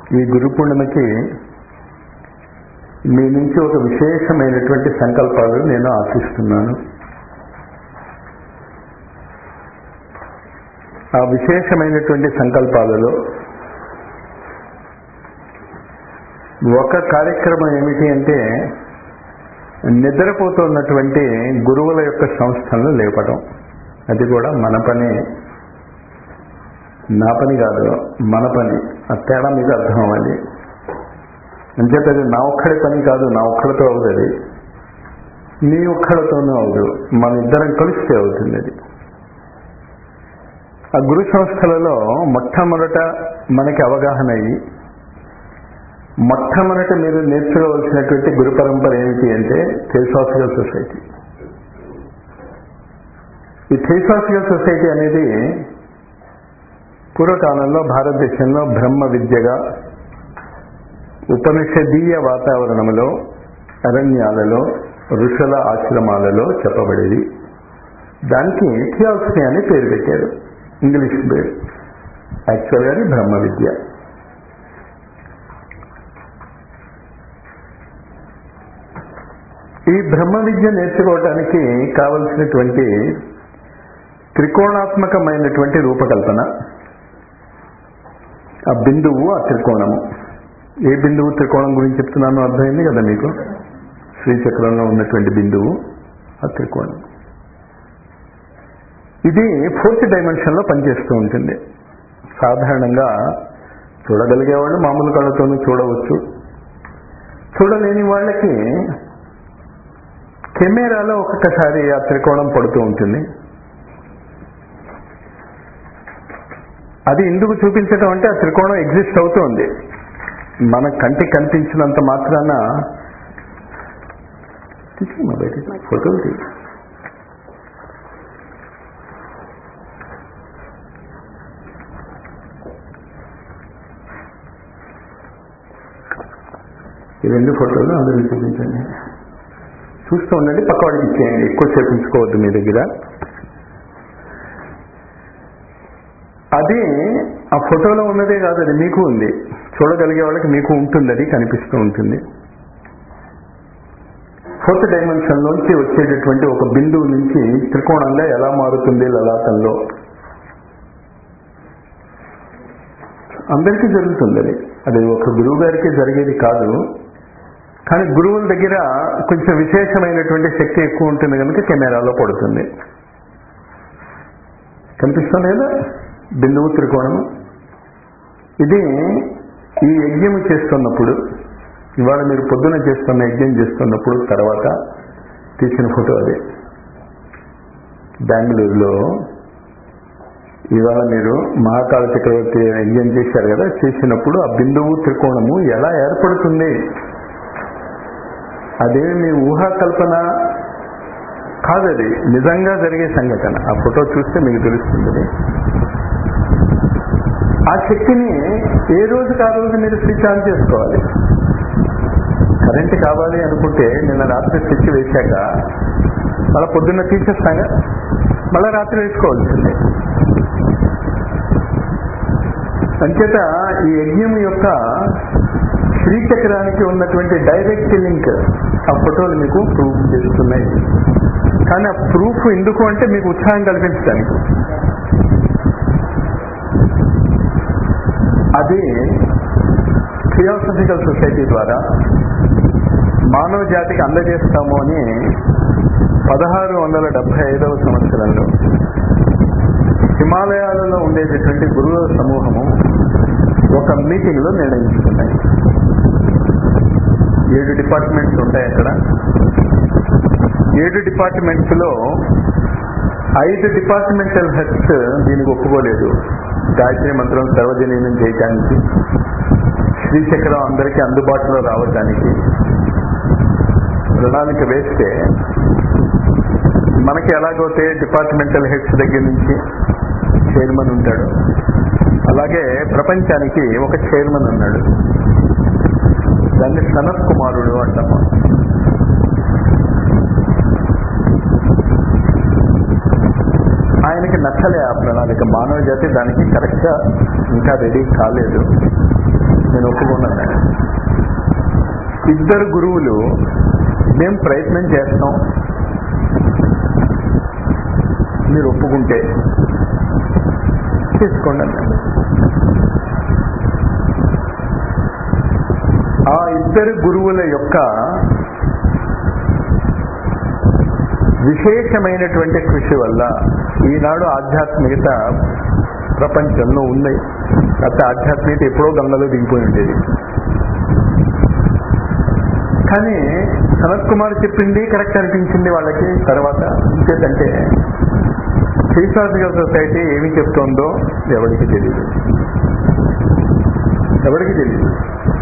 ఈ గురు పూర్ణిమకి మీ నుంచి ఒక విశేషమైనటువంటి సంకల్పాలు నేను ఆశిస్తున్నాను ఆ విశేషమైనటువంటి సంకల్పాలలో ఒక కార్యక్రమం ఏమిటి అంటే నిద్రపోతున్నటువంటి గురువుల యొక్క సంస్థలను లేపడం అది కూడా మన పని నా పని కాదు మన పని ఆ తేడా మీకు అర్థం అవ్వాలి అంచేతది నా ఒక్కడి పని కాదు నా ఒక్కడితో అవుతుంది అది నీ ఒక్కడితోనూ అవదు మన ఇద్దరం కలిస్తే అవుతుంది అది ఆ గురు సంస్థలలో మొట్టమొదట మనకి అవగాహన అయ్యి మొట్టమొదట మీరు నేర్చుకోవలసినటువంటి గురు పరంపర ఏమిటి అంటే థియోసాఫికల్ సొసైటీ ఈ థియోసాఫికల్ సొసైటీ అనేది పూర్వకాలంలో భారతదేశంలో బ్రహ్మ విద్యగా ఉపనిషదీయ వాతావరణంలో అరణ్యాలలో ఋషుల ఆశ్రమాలలో చెప్పబడేది దానికి థియాసఫీ అని పేరు పెట్టారు ఇంగ్లీష్ పేరు యాక్చువల్గా అది బ్రహ్మ విద్య ఈ బ్రహ్మ విద్య నేర్చుకోవటానికి కావలసినటువంటి త్రికోణాత్మకమైనటువంటి రూపకల్పన ఆ బిందువు ఆ త్రికోణము ఏ బిందువు త్రికోణం గురించి చెప్తున్నానో అర్థమైంది కదా మీకు శ్రీచక్రంలో ఉన్నటువంటి బిందువు ఆ త్రికోణం ఇది ఫోర్త్ డైమెన్షన్లో పనిచేస్తూ ఉంటుంది సాధారణంగా చూడగలిగే వాళ్ళు మామూలు కళ్ళతోనూ చూడవచ్చు చూడలేని వాళ్ళకి కెమెరాలో ఒక్కొక్కసారి ఆ త్రికోణం పడుతూ ఉంటుంది అది ఎందుకు చూపించడం అంటే ఆ త్రికోణం ఎగ్జిస్ట్ అవుతోంది మన కంటికి కనిపించినంత మాత్రాన తీసుకున్నా బయట ఫోటోలు తీ ఈ రెండు ఫోటోలు అందరూ చూపించండి చూస్తూ ఉండండి పక్కవాడికి ఇచ్చేయండి ఎక్కువసేపు ఉంచుకోవద్దు మీ దగ్గర అది ఆ ఫోటోలో ఉన్నదే కాదు అది మీకు ఉంది చూడగలిగే వాళ్ళకి మీకు ఉంటుంది అది కనిపిస్తూ ఉంటుంది ఫోర్త్ డైమెన్షన్ లోంచి వచ్చేటటువంటి ఒక బిందువు నుంచి త్రికోణంగా ఎలా మారుతుంది లలాటంలో అందరికీ జరుగుతుంది అది అది ఒక గురువు గారికి జరిగేది కాదు కానీ గురువుల దగ్గర కొంచెం విశేషమైనటువంటి శక్తి ఎక్కువ ఉంటుంది కనుక కెమెరాలో పడుతుంది కనిపిస్తుంది కదా బిందువు త్రికోణము ఇది ఈ యజ్ఞము చేస్తున్నప్పుడు ఇవాళ మీరు పొద్దున చేస్తున్న యజ్ఞం చేస్తున్నప్పుడు తర్వాత తీసిన ఫోటో అదే బెంగళూరులో ఇవాళ మీరు మహాకాల చక్రవర్తి యజ్ఞం చేశారు కదా చేసినప్పుడు ఆ బిందువు త్రికోణము ఎలా ఏర్పడుతుంది అదేమి మీ ఊహాకల్పన కాదది నిజంగా జరిగే సంఘటన ఆ ఫోటో చూస్తే మీకు తెలుస్తుంది ఆ శక్తిని ఏ రోజుకి ఆ రోజు మీరు స్విచ్ ఆన్ చేసుకోవాలి కరెంట్ కావాలి అనుకుంటే నిన్న రాత్రి స్విచ్ వేశాక మళ్ళీ పొద్దున్న తీసేస్తాగా మళ్ళీ రాత్రి వేసుకోవాల్సిందే అంచేత ఈ యజ్ఞం యొక్క శ్రీచక్రానికి ఉన్నటువంటి డైరెక్ట్ లింక్ ఆ ఫోటోలు మీకు ప్రూఫ్ చేస్తున్నాయి కానీ ఆ ప్రూఫ్ ఎందుకు అంటే మీకు ఉత్సాహం కల్పించడానికి అది థియోసఫికల్ సొసైటీ ద్వారా మానవ జాతికి అందజేస్తాము అని పదహారు వందల డెబ్బై ఐదవ సంవత్సరంలో హిమాలయాలలో ఉండేటటువంటి గురువుల సమూహము ఒక మీటింగ్ లో నిర్ణయించుకున్నాయి ఏడు డిపార్ట్మెంట్స్ ఉంటాయి అక్కడ ఏడు డిపార్ట్మెంట్స్ లో ఐదు డిపార్ట్మెంటల్ హెడ్స్ దీనికి ఒప్పుకోలేదు గాయత్రి మంత్రం సర్వజనీయం చేయటానికి శ్రీచక్రం అందరికీ అందుబాటులో రావటానికి ప్రణాళిక వేస్తే మనకి ఎలాగైతే డిపార్ట్మెంటల్ హెడ్స్ దగ్గర నుంచి చైర్మన్ ఉంటాడు అలాగే ప్రపంచానికి ఒక చైర్మన్ ఉన్నాడు దాన్ని సనత్ కుమారుడు అంటాము ఆయనకి నచ్చలే ఆ ప్రణాళిక మానవ జాతి దానికి కరెక్ట్ గా ఇంకా రెడీ కాలేదు నేను ఒప్పుకున్నాను ఇద్దరు గురువులు మేము ప్రయత్నం చేస్తాం మీరు ఒప్పుకుంటే చేసుకోండి అన్నాడు ఆ ఇద్దరు గురువుల యొక్క విశేషమైనటువంటి కృషి వల్ల ఈనాడు ఆధ్యాత్మికత ప్రపంచంలో ఉంది గత ఆధ్యాత్మికత ఎప్పుడో గంగలో దిగిపోయి ఉండేది కానీ సనత్ కుమార్ చెప్పింది కరెక్ట్ అనిపించింది వాళ్ళకి తర్వాత ఇంకేంటంటే శ్రీశాస్త్రికల్ సొసైటీ ఏమి చెప్తోందో ఎవరికి తెలియదు ఎవరికి తెలియదు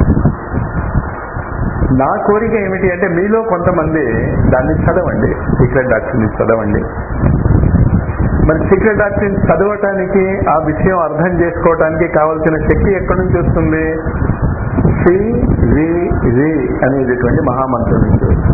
నా కోరిక ఏమిటి అంటే మీలో కొంతమంది దాన్ని చదవండి సీక్రెట్ డాక్టర్ని చదవండి మరి సీక్రెట్ డాక్టర్ని చదవటానికి ఆ విషయం అర్థం చేసుకోవటానికి కావలసిన శక్తి ఎక్కడి నుంచి వస్తుంది సి రి రి అనేటటువంటి మహామంత్రం నుంచి వస్తుంది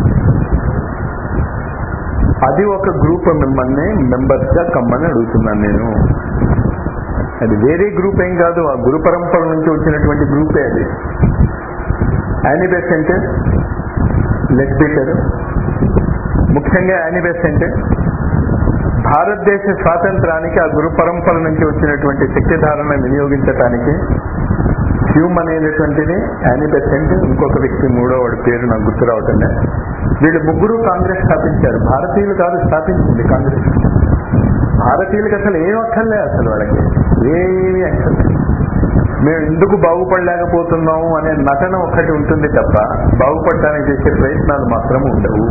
అది ఒక గ్రూప్ మిమ్మల్ని మెంబర్స్ గా కమ్మని అడుగుతున్నాను నేను అది వేరే గ్రూప్ ఏం కాదు ఆ గురు పరంపర నుంచి వచ్చినటువంటి గ్రూపే అది యానిబెస్ అంటే లెగ్ బీటర్ ముఖ్యంగా యానిబెస్ అంటే భారతదేశ స్వాతంత్రానికి ఆ గురు పరంపర నుంచి వచ్చినటువంటి శక్తి ధారణ వినియోగించటానికి హ్యూమ్ అనేటటువంటిది యానిబెసెంట్ ఇంకొక వ్యక్తి మూడో వాడి పేరు నాకు గుర్తు రావటం లేదు. వీళ్ళు ముగ్గురు కాంగ్రెస్ స్థాపించారు భారతీయులు కాదు స్థాపించింది కాంగ్రెస్ భారతీయులకు అసలు ఏం అక్కర్లే అసలు వాళ్ళకి ఏమీ అక్కర్లేదు మేము ఎందుకు బాగుపడలేకపోతున్నాము అనే నటన ఒక్కటి ఉంటుంది తప్ప బాగుపడటానికి చేసే ప్రయత్నాలు మాత్రం ఉండవు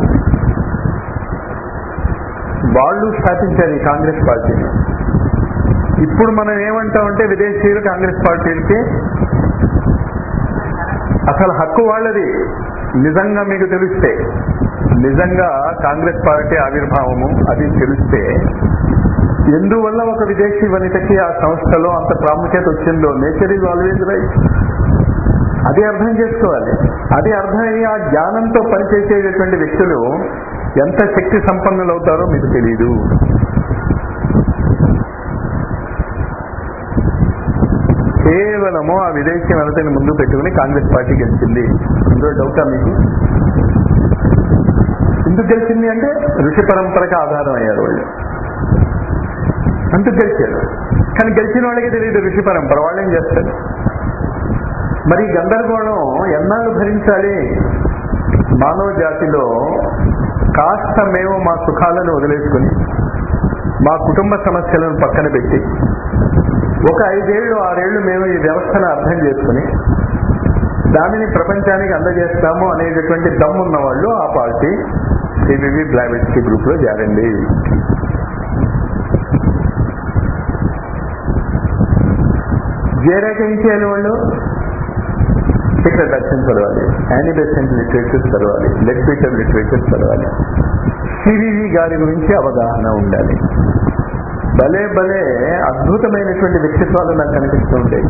వాళ్ళు స్థాపించారు ఈ కాంగ్రెస్ పార్టీని ఇప్పుడు మనం ఏమంటామంటే విదేశీయులు కాంగ్రెస్ పార్టీలకి అసలు హక్కు వాళ్ళది నిజంగా మీకు తెలిస్తే నిజంగా కాంగ్రెస్ పార్టీ ఆవిర్భావము అది తెలిస్తే ఎందువల్ల ఒక విదేశీ వనితకి ఆ సంస్థలో అంత ప్రాముఖ్యత వచ్చిందో నేచర్ ఈజ్ ఆల్వేజ్ రైట్ అది అర్థం చేసుకోవాలి అది అర్థమయ్యి ఆ జ్ఞానంతో పనిచేసేటటువంటి వ్యక్తులు ఎంత శక్తి సంపన్నులు అవుతారో మీకు తెలియదు కేవలము ఆ విదేశీ వనతని ముందు పెట్టుకుని కాంగ్రెస్ పార్టీ గెలిచింది ఇందులో డౌటా మీకు ఎందుకు గెలిచింది అంటే ఋషి పరంపరకి ఆధారం అయ్యారు వాళ్ళు అందుకు గెలిచారు కానీ గెలిచిన వాళ్ళకి తెలియదు ఋషి పరంపర వాళ్ళు ఏం చేస్తారు మరి ఈ గందరగోళం ఎన్నాళ్ళు భరించాలి మానవ జాతిలో కాస్త మేము మా సుఖాలను వదిలేసుకుని మా కుటుంబ సమస్యలను పక్కన పెట్టి ఒక ఐదేళ్లు ఆరేళ్లు మేము ఈ వ్యవస్థను అర్థం చేసుకుని దానిని ప్రపంచానికి అందజేస్తాము అనేటటువంటి దమ్మున్న వాళ్ళు ఆ పార్టీ సివివి బ్లావెట్స్కి గ్రూప్ లో చేరండి చేరాక ఏం చేయాలి వాళ్ళు సీక్రెట్ యాక్షన్ చదవాలి యానిబెసెంట్ లిటరేచర్ చదవాలి లెగ్ బీటర్ లిటరేచర్ చదవాలి సివివి గారి గురించి అవగాహన ఉండాలి భలే భలే అద్భుతమైనటువంటి వ్యక్తిత్వాలు నాకు కనిపిస్తూ ఉంటాయి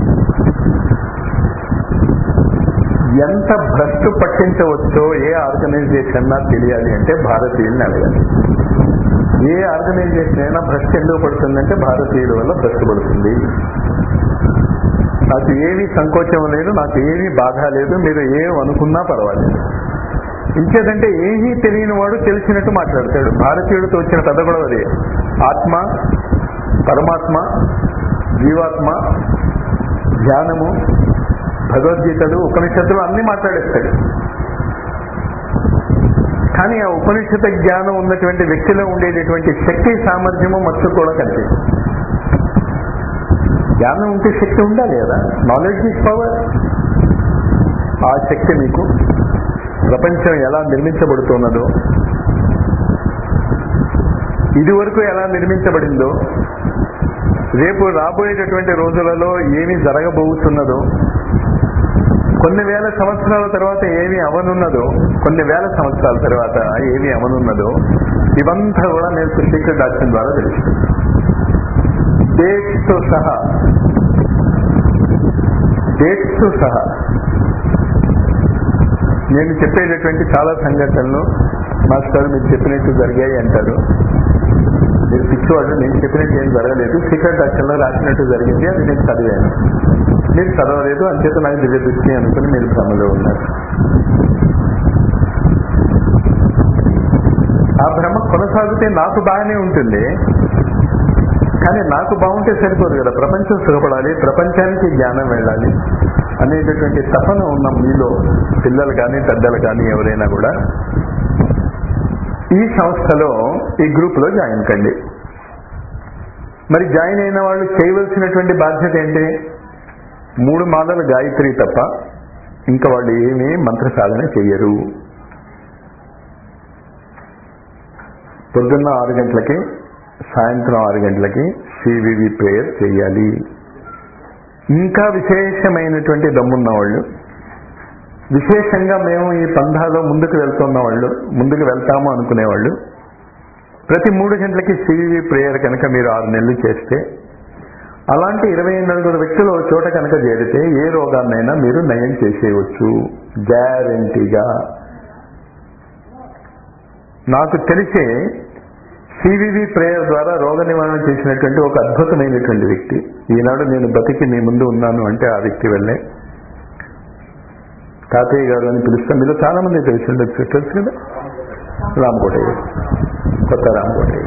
ఎంత భ్రష్టు పట్టించవచ్చో ఏ ఆర్గనైజేషన్ నా తెలియాలి అంటే భారతీయుల్ని అడగాలి ఏ ఆర్గనైజేషన్ అయినా భ్రష్టు ఎందుకు పడుతుందంటే భారతీయుల వల్ల భ్రష్టు పడుతుంది నాకు ఏమీ సంకోచం లేదు నాకు ఏమీ బాధ లేదు మీరు ఏం అనుకున్నా పర్వాలేదు ఇంకేదంటే ఏమీ తెలియని వాడు తెలిసినట్టు మాట్లాడతాడు భారతీయుడితో వచ్చిన పెద్ద గొడవ అది ఆత్మ పరమాత్మ జీవాత్మ ధ్యానము భగవద్గీతలు ఉపనిషత్తులు అన్ని మాట్లాడేస్తాడు కానీ ఆ ఉపనిషత్తు జ్ఞానం ఉన్నటువంటి వ్యక్తిలో ఉండేటటువంటి శక్తి సామర్థ్యము మత్తు కూడా కనిపిస్తుంది జ్ఞానం ఉంటే శక్తి ఉండాలి కదా నాలెడ్జ్ ఈజ్ పవర్ ఆ శక్తి మీకు ప్రపంచం ఎలా నిర్మించబడుతున్నదో ఇది వరకు ఎలా నిర్మించబడిందో రేపు రాబోయేటటువంటి రోజులలో ఏమి జరగబోతున్నదో కొన్ని వేల సంవత్సరాల తర్వాత ఏమి అవనున్నదో కొన్ని వేల సంవత్సరాల తర్వాత ఏమి అవనున్నదో ఇవంతా కూడా నేను సీక్రెట్ డాక్టర్ ద్వారా తెలుస్తుంది డేట్స్ తో సహా డేట్స్ తో సహా నేను చెప్పేటటువంటి చాలా సంఘటనలు మాస్టర్ మీరు చెప్పినట్టు జరిగాయి అంటారు మీరు పిచ్చివాడు నేను చెప్పినట్టు ఏం జరగలేదు సీక్రెట్ డాక్టర్లో రాసినట్టు జరిగింది అది నేను చదివాను మీరు చదవలేదు అంచేత నాకు దివ్య దృష్టి అనుకుని మీరు భ్రమలో ఉన్నారు ఆ భ్రమ కొనసాగితే నాకు బాగానే ఉంటుంది కానీ నాకు బాగుంటే సరిపోదు కదా ప్రపంచం సుఖపడాలి ప్రపంచానికి జ్ఞానం వెళ్ళాలి అనేటటువంటి తపన ఉన్న మీలో పిల్లలు కానీ పెద్దలు కానీ ఎవరైనా కూడా ఈ సంస్థలో ఈ గ్రూప్ లో జాయిన్ కండి మరి జాయిన్ అయిన వాళ్ళు చేయవలసినటువంటి బాధ్యత ఏంటి మూడు మాలలు గాయత్రి తప్ప ఇంకా వాళ్ళు ఏమీ మంత్ర సాధన చెయ్యరు పొద్దున్న ఆరు గంటలకి సాయంత్రం ఆరు గంటలకి సివివి ప్రేయర్ చేయాలి ఇంకా విశేషమైనటువంటి దమ్మున్న వాళ్ళు విశేషంగా మేము ఈ పంధాలో ముందుకు వెళ్తున్న వాళ్ళు ముందుకు వెళ్తాము అనుకునేవాళ్ళు ప్రతి మూడు గంటలకి సివివి ప్రేయర్ కనుక మీరు ఆరు నెలలు చేస్తే అలాంటి ఇరవై నలుగురు వ్యక్తులు ఒక చోట కనుక చేరితే ఏ రోగాన్నైనా మీరు నయం చేసేయవచ్చు గ్యారంటీగా నాకు తెలిసే సివివి ప్రేయర్ ద్వారా రోగ నివారణ చేసినటువంటి ఒక అద్భుతమైనటువంటి వ్యక్తి ఈనాడు నేను బతికి మీ ముందు ఉన్నాను అంటే ఆ వ్యక్తి వల్లే తాతయ్య గారు అని పిలుస్తాం మీలో చాలా మంది తెలిసి ఉండొచ్చు తెలుసు కదా రామకోటయ్య కొత్త రామకోటయ్య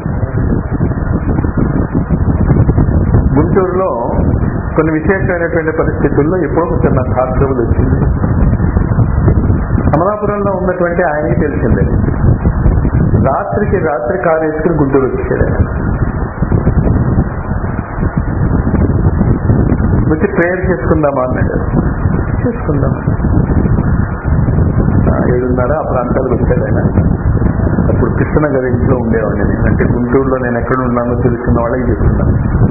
గుంటూరులో కొన్ని విశేషమైనటువంటి పరిస్థితుల్లో ఎప్పుడో కొంచెం నాకు హార్ట్ ట్రబుల్ వచ్చింది అమలాపురంలో ఉన్నటువంటి ఆయనకి తెలిసిందే రాత్రికి రాత్రి కారు వేసుకుని గుంటూరు వచ్చాడు ఆయన వచ్చి ప్రేయర్ చేసుకుందామా అన్నాడు చేసుకుందాం ఏడున్నర ఆ ప్రాంతాలకు వచ్చాడు ఆయన అప్పుడు కృష్ణ గారి ఇంట్లో ఉండేవాడిని నేను అంటే గుంటూరులో నేను ఎక్కడ ఉన్నానో తెలుసున్న వాళ్ళకి చెప్తున్నాను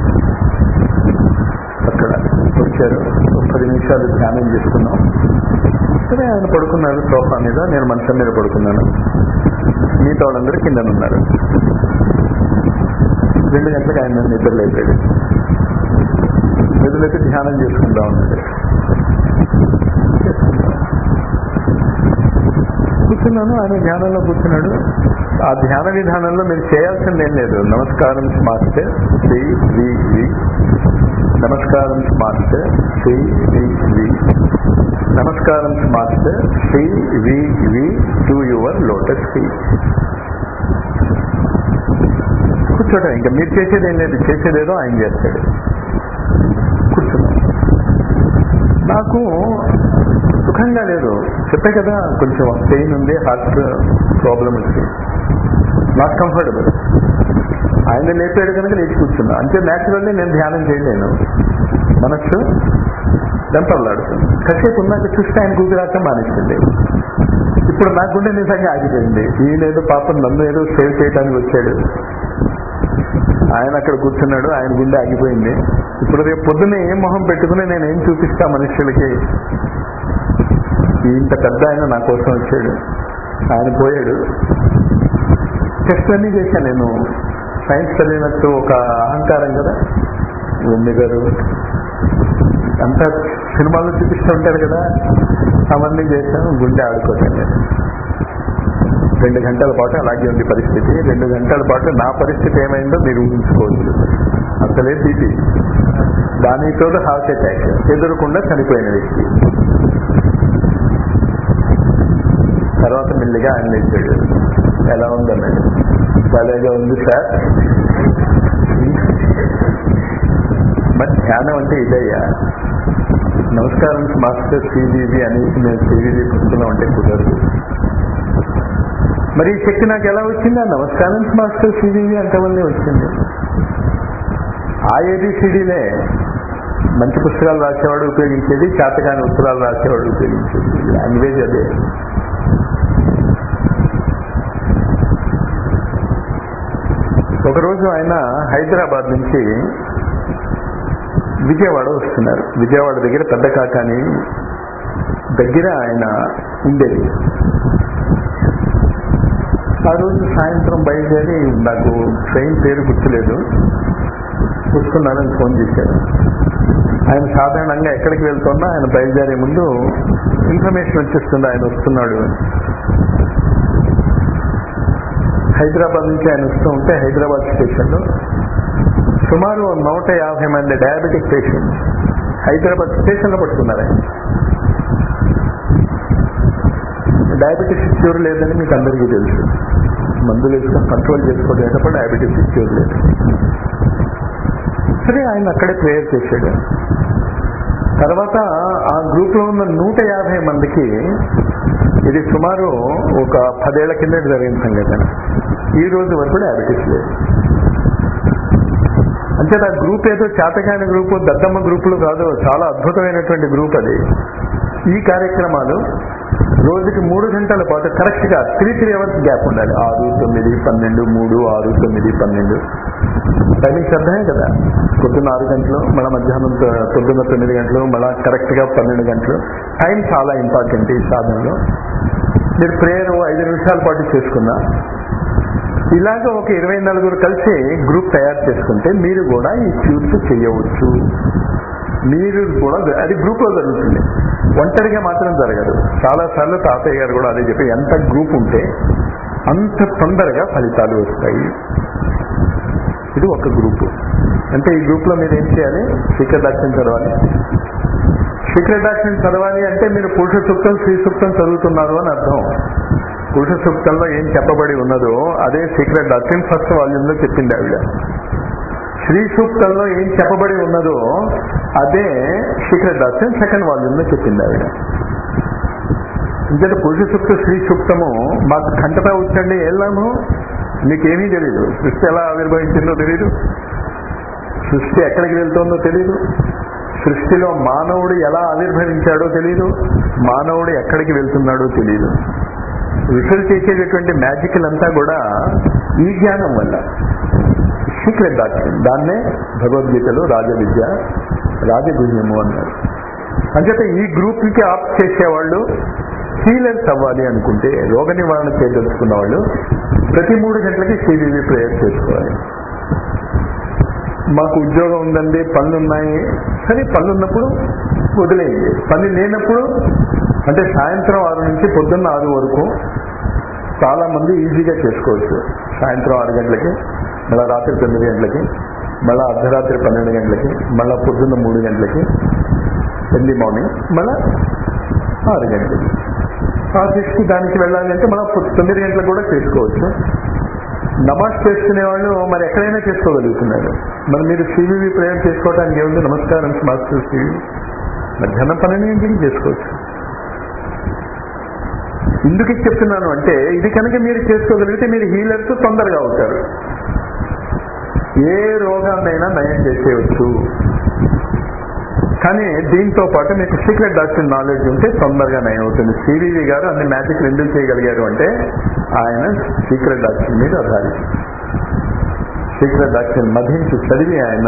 అక్కడ వచ్చారు ఒక పది నిమిషాలు ధ్యానం చేసుకున్నాం సరే ఆయన పడుకున్నారు సోఫా మీద నేను మంచం మీద పడుకున్నాను మిగతా వాళ్ళందరూ కింద ఉన్నారు రెండు గంటలకు ఆయన నన్ను నిద్ర లేపాడు నిద్రలేపి ధ్యానం చేసుకుంటా ఉన్నాడు కూర్చున్నాను ఆయన ధ్యానంలో కూర్చున్నాడు ఆ ధ్యాన విధానంలో మీరు చేయాల్సింది ఏం లేదు నమస్కారం మాస్టర్ శ్రీ వి వి నమస్కారం మాస్టర్ శ్రీ వి వి నమస్కారం master Shri V V to your lotus feet కూర్చోటం ఇంకా మీరు చేసేది ఏం లేదు చేసేదేదో ఆయన చేస్తాడు కూర్చున్నాం నాకు సుఖంగా లేదు చెప్పే కదా కొంచెం పెయిన్ ఉంది హార్ట్ ప్రాబ్లం వచ్చి నాట్ కంఫర్టబుల్ ఆయన లేపాడు కనుక లేచి కూర్చున్నా అంటే న్యాచురల్లీ నేను ధ్యానం చేయలేను మనస్సు వెంపర్లాడుతుంది కాసేపు ఉన్నాక చూస్తే ఆయన కూతురాటం మానేసింది ఇప్పుడు నా గుండె నిజంగా ఆగిపోయింది ఈయనేదో పాపం నన్ను ఏదో సేవ్ చేయడానికి వచ్చాడు ఆయన అక్కడ కూర్చున్నాడు ఆయన గుండె ఆగిపోయింది ఇప్పుడు రేపు పొద్దున్నే ఏం మొహం పెట్టుకుని నేను ఏం చూపిస్తా మనుషులకి ఇంత పెద్ద ఆయన నా కోసం వచ్చాడు ఆయన పోయాడు టెస్ట్ అన్నీ చేశాను నేను సైన్స్ చదివినట్టు ఒక అహంకారం కదా ఉమ్మి గారు అంతా సినిమాల్లో చూపిస్తూ ఉంటారు కదా అవన్నీ చేశాను గుండె ఆడుకోవటం లేదు రెండు గంటల పాటు అలాగే ఉంది పరిస్థితి రెండు గంటల పాటు నా పరిస్థితి ఏమైందో మీరు ఊహించుకోవచ్చు అసలే బీపీ దానితో హార్ట్ అటాక్ ఎదురకుండా చనిపోయిన వ్యక్తి తర్వాత మెల్లిగా ఆయన లేచాడు ఎలా ఉందన్నాడు భలేగా ఉంది సార్ మరి ధ్యానం అంటే ఇదయ్యా నమస్కారం మాస్టర్ సివివి అనేసి మేము సివివి పుస్తకం అంటే కుదరదు మరి ఈ శక్తి నాకు ఎలా వచ్చింది ఆ నమస్కారం మాస్టర్ సివివి అంటే వల్లే వచ్చింది ఆ ఏబిసిడీలే మంచి పుస్తకాలు రాసేవాడు ఉపయోగించేది చేతకాని ఉత్తరాలు రాసేవాడు ఉపయోగించేది లాంగ్వేజ్ అదే ఒకరోజు ఆయన హైదరాబాద్ నుంచి విజయవాడ వస్తున్నారు విజయవాడ దగ్గర పెద్ద కాకాని దగ్గర ఆయన ఉండేది ఆ రోజు సాయంత్రం బయలుదేరి నాకు ట్రైన్ పేరు గుర్తులేదు చూస్తున్నానని ఫోన్ చేశారు ఆయన సాధారణంగా ఎక్కడికి వెళ్తున్నా ఆయన బయలుదేరే ముందు ఇన్ఫర్మేషన్ వచ్చేస్తుంది ఆయన వస్తున్నాడు అని హైదరాబాద్ నుంచి ఆయన వస్తూ ఉంటే హైదరాబాద్ స్టేషన్లో సుమారు నూట యాభై మంది డయాబెటిక్ పేషెంట్స్ హైదరాబాద్ స్టేషన్లో పట్టుకున్నారు ఆయన డయాబెటీస్ క్యూర్ లేదని మీకు అందరికీ తెలుసు మందులు వేసుకొని కంట్రోల్ చేసుకోవడం తప్ప డయాబెటీస్ క్యూర్ లేదు సరే ఆయన అక్కడే ప్రేయర్ చేశాడు తర్వాత ఆ గ్రూప్ లో ఉన్న నూట యాభై మందికి ఇది సుమారు ఒక పదేళ్ల కిందటి జరిగిన సంఘటన ఈ రోజు వరకు డయాబెటీస్ లేదు అంటే ఆ గ్రూప్ ఏదో చేతకాని గ్రూపు దద్దమ్మ గ్రూపులు కాదు చాలా అద్భుతమైనటువంటి గ్రూప్ అది ఈ కార్యక్రమాలు రోజుకి మూడు గంటల పాటు కరెక్ట్ గా త్రీ త్రీ అవర్స్ గ్యాప్ ఉండాలి ఆరు తొమ్మిది పన్నెండు మూడు ఆరు తొమ్మిది పన్నెండు టైమింగ్స్ అర్థమే కదా పొద్దున్న ఆరు గంటలు మళ్ళీ మధ్యాహ్నం తొ- పొద్దున్న తొమ్మిది గంటలు మళ్ళీ కరెక్ట్ గా పన్నెండు గంటలు టైం చాలా ఇంపార్టెంట్ ఈ సాధనలో మీరు ప్రేయర్ ఐదు నిమిషాల పాటు చేసుకున్నా ఇలాగ ఒక ఇరవై నలుగురు కలిసి గ్రూప్ తయారు చేసుకుంటే మీరు కూడా ఈ క్యూర్స్ చేయవచ్చు మీరు కూడా అది గ్రూప్ లో జరుగుతుంది ఒంటరిగా మాత్రం జరగదు చాలా సార్లు తాతయ్య గారు కూడా అదే చెప్పి ఎంత గ్రూప్ ఉంటే అంత తొందరగా ఫలితాలు వస్తాయి ఇది ఒక గ్రూపు అంటే ఈ గ్రూప్ లో మీరు ఏం చేయాలి సీక్రెట్ యాక్షన్ చదవాలి సీక్రెట్ యాక్షన్ చదవాలి అంటే మీరు పురుష సూక్తం స్త్రీ సూక్తం చదువుతున్నారు అని అర్థం పురుష సూక్తంలో ఏం చెప్పబడి ఉన్నదో అదే సీక్రెట్ డాక్టర్ ఫస్ట్ వాల్యూమ్ లో చెప్పింది ఆవిడ శ్రీ సూక్తంలో ఏం చెప్పబడి ఉన్నదో అదే సీక్రెట్ డాక్టర్ సెకండ్ వాల్యూమ్ లో చెప్పింది ఆవిడ ఎందుకంటే పురుష సూక్త స్త్రీ సూక్తము మాకు కంటపై వచ్చండి వెళ్ళాము మీకేమీ తెలియదు సృష్టి ఎలా ఆవిర్భవించిందో తెలియదు సృష్టి ఎక్కడికి వెళ్తుందో తెలియదు సృష్టిలో మానవుడు ఎలా ఆవిర్భవించాడో తెలియదు మానవుడు ఎక్కడికి వెళ్తున్నాడో తెలియదు ఋషులు చేసేటటువంటి మ్యాజికల్ అంతా కూడా ఈ జ్ఞానం వల్ల సీక్రెట్ డాక్టర్ దాన్నే భగవద్గీతలో రాజ విద్య రాజగుహ్యము అన్నారు అంచేత ఈ గ్రూప్ కి ఆప్ చేసేవాళ్ళు హీలర్స్ అవ్వాలి అనుకుంటే రోగ నివారణ చేయదలుచుకున్న వాళ్ళు ప్రతి మూడు గంటలకి సిబివి ప్రేయర్ చేసుకోవాలి మాకు ఉద్యోగం ఉందండి పనులు ఉన్నాయి సరే పనులు ఉన్నప్పుడు వదిలేయండి పని లేనప్పుడు అంటే సాయంత్రం ఆరు నుంచి పొద్దున్న ఆరు వరకు చాలా మంది ఈజీగా చేసుకోవచ్చు సాయంత్రం ఆరు గంటలకి మళ్ళీ రాత్రి తొమ్మిది గంటలకి మళ్ళీ అర్ధరాత్రి పన్నెండు గంటలకి మళ్ళీ పొద్దున్న మూడు గంటలకి ఎర్లీ మార్నింగ్ మళ్ళీ ఆరు గంటలకి ఆఫీస్కి దానికి వెళ్ళాలి అంటే మనం తొమ్మిది గంటలకు కూడా చేసుకోవచ్చు నమాజ్ చేసుకునే వాళ్ళు మరి ఎక్కడైనా చేసుకోగలుగుతున్నారు మరి మీరు సివివి ప్రేయర్ చేసుకోవడానికి ఏముంది నమస్కారం మాస్టర్ సివి మధ్యాహ్నం పన్నెండు గంటలకి చేసుకోవచ్చు ఎందుకు ఇది చెప్తున్నాను అంటే ఇది కనుక మీరు చేసుకోగలిగితే మీరు హీలర్స్ తొందరగా అవుతారు ఏ రోగాన్నైనా నయం చేసేయచ్చు కానీ దీంతో పాటు మీకు సీక్రెట్ డాక్టర్ నాలెడ్జ్ ఉంటే తొందరగా నయం అవుతుంది సివివి గారు అన్ని మ్యాజిక్ ఎందుకు చేయగలిగారు అంటే ఆయన సీక్రెట్ డాక్టర్ మీద ఆధారి సీక్రెట్ డాక్టర్ మధించి చదివి ఆయన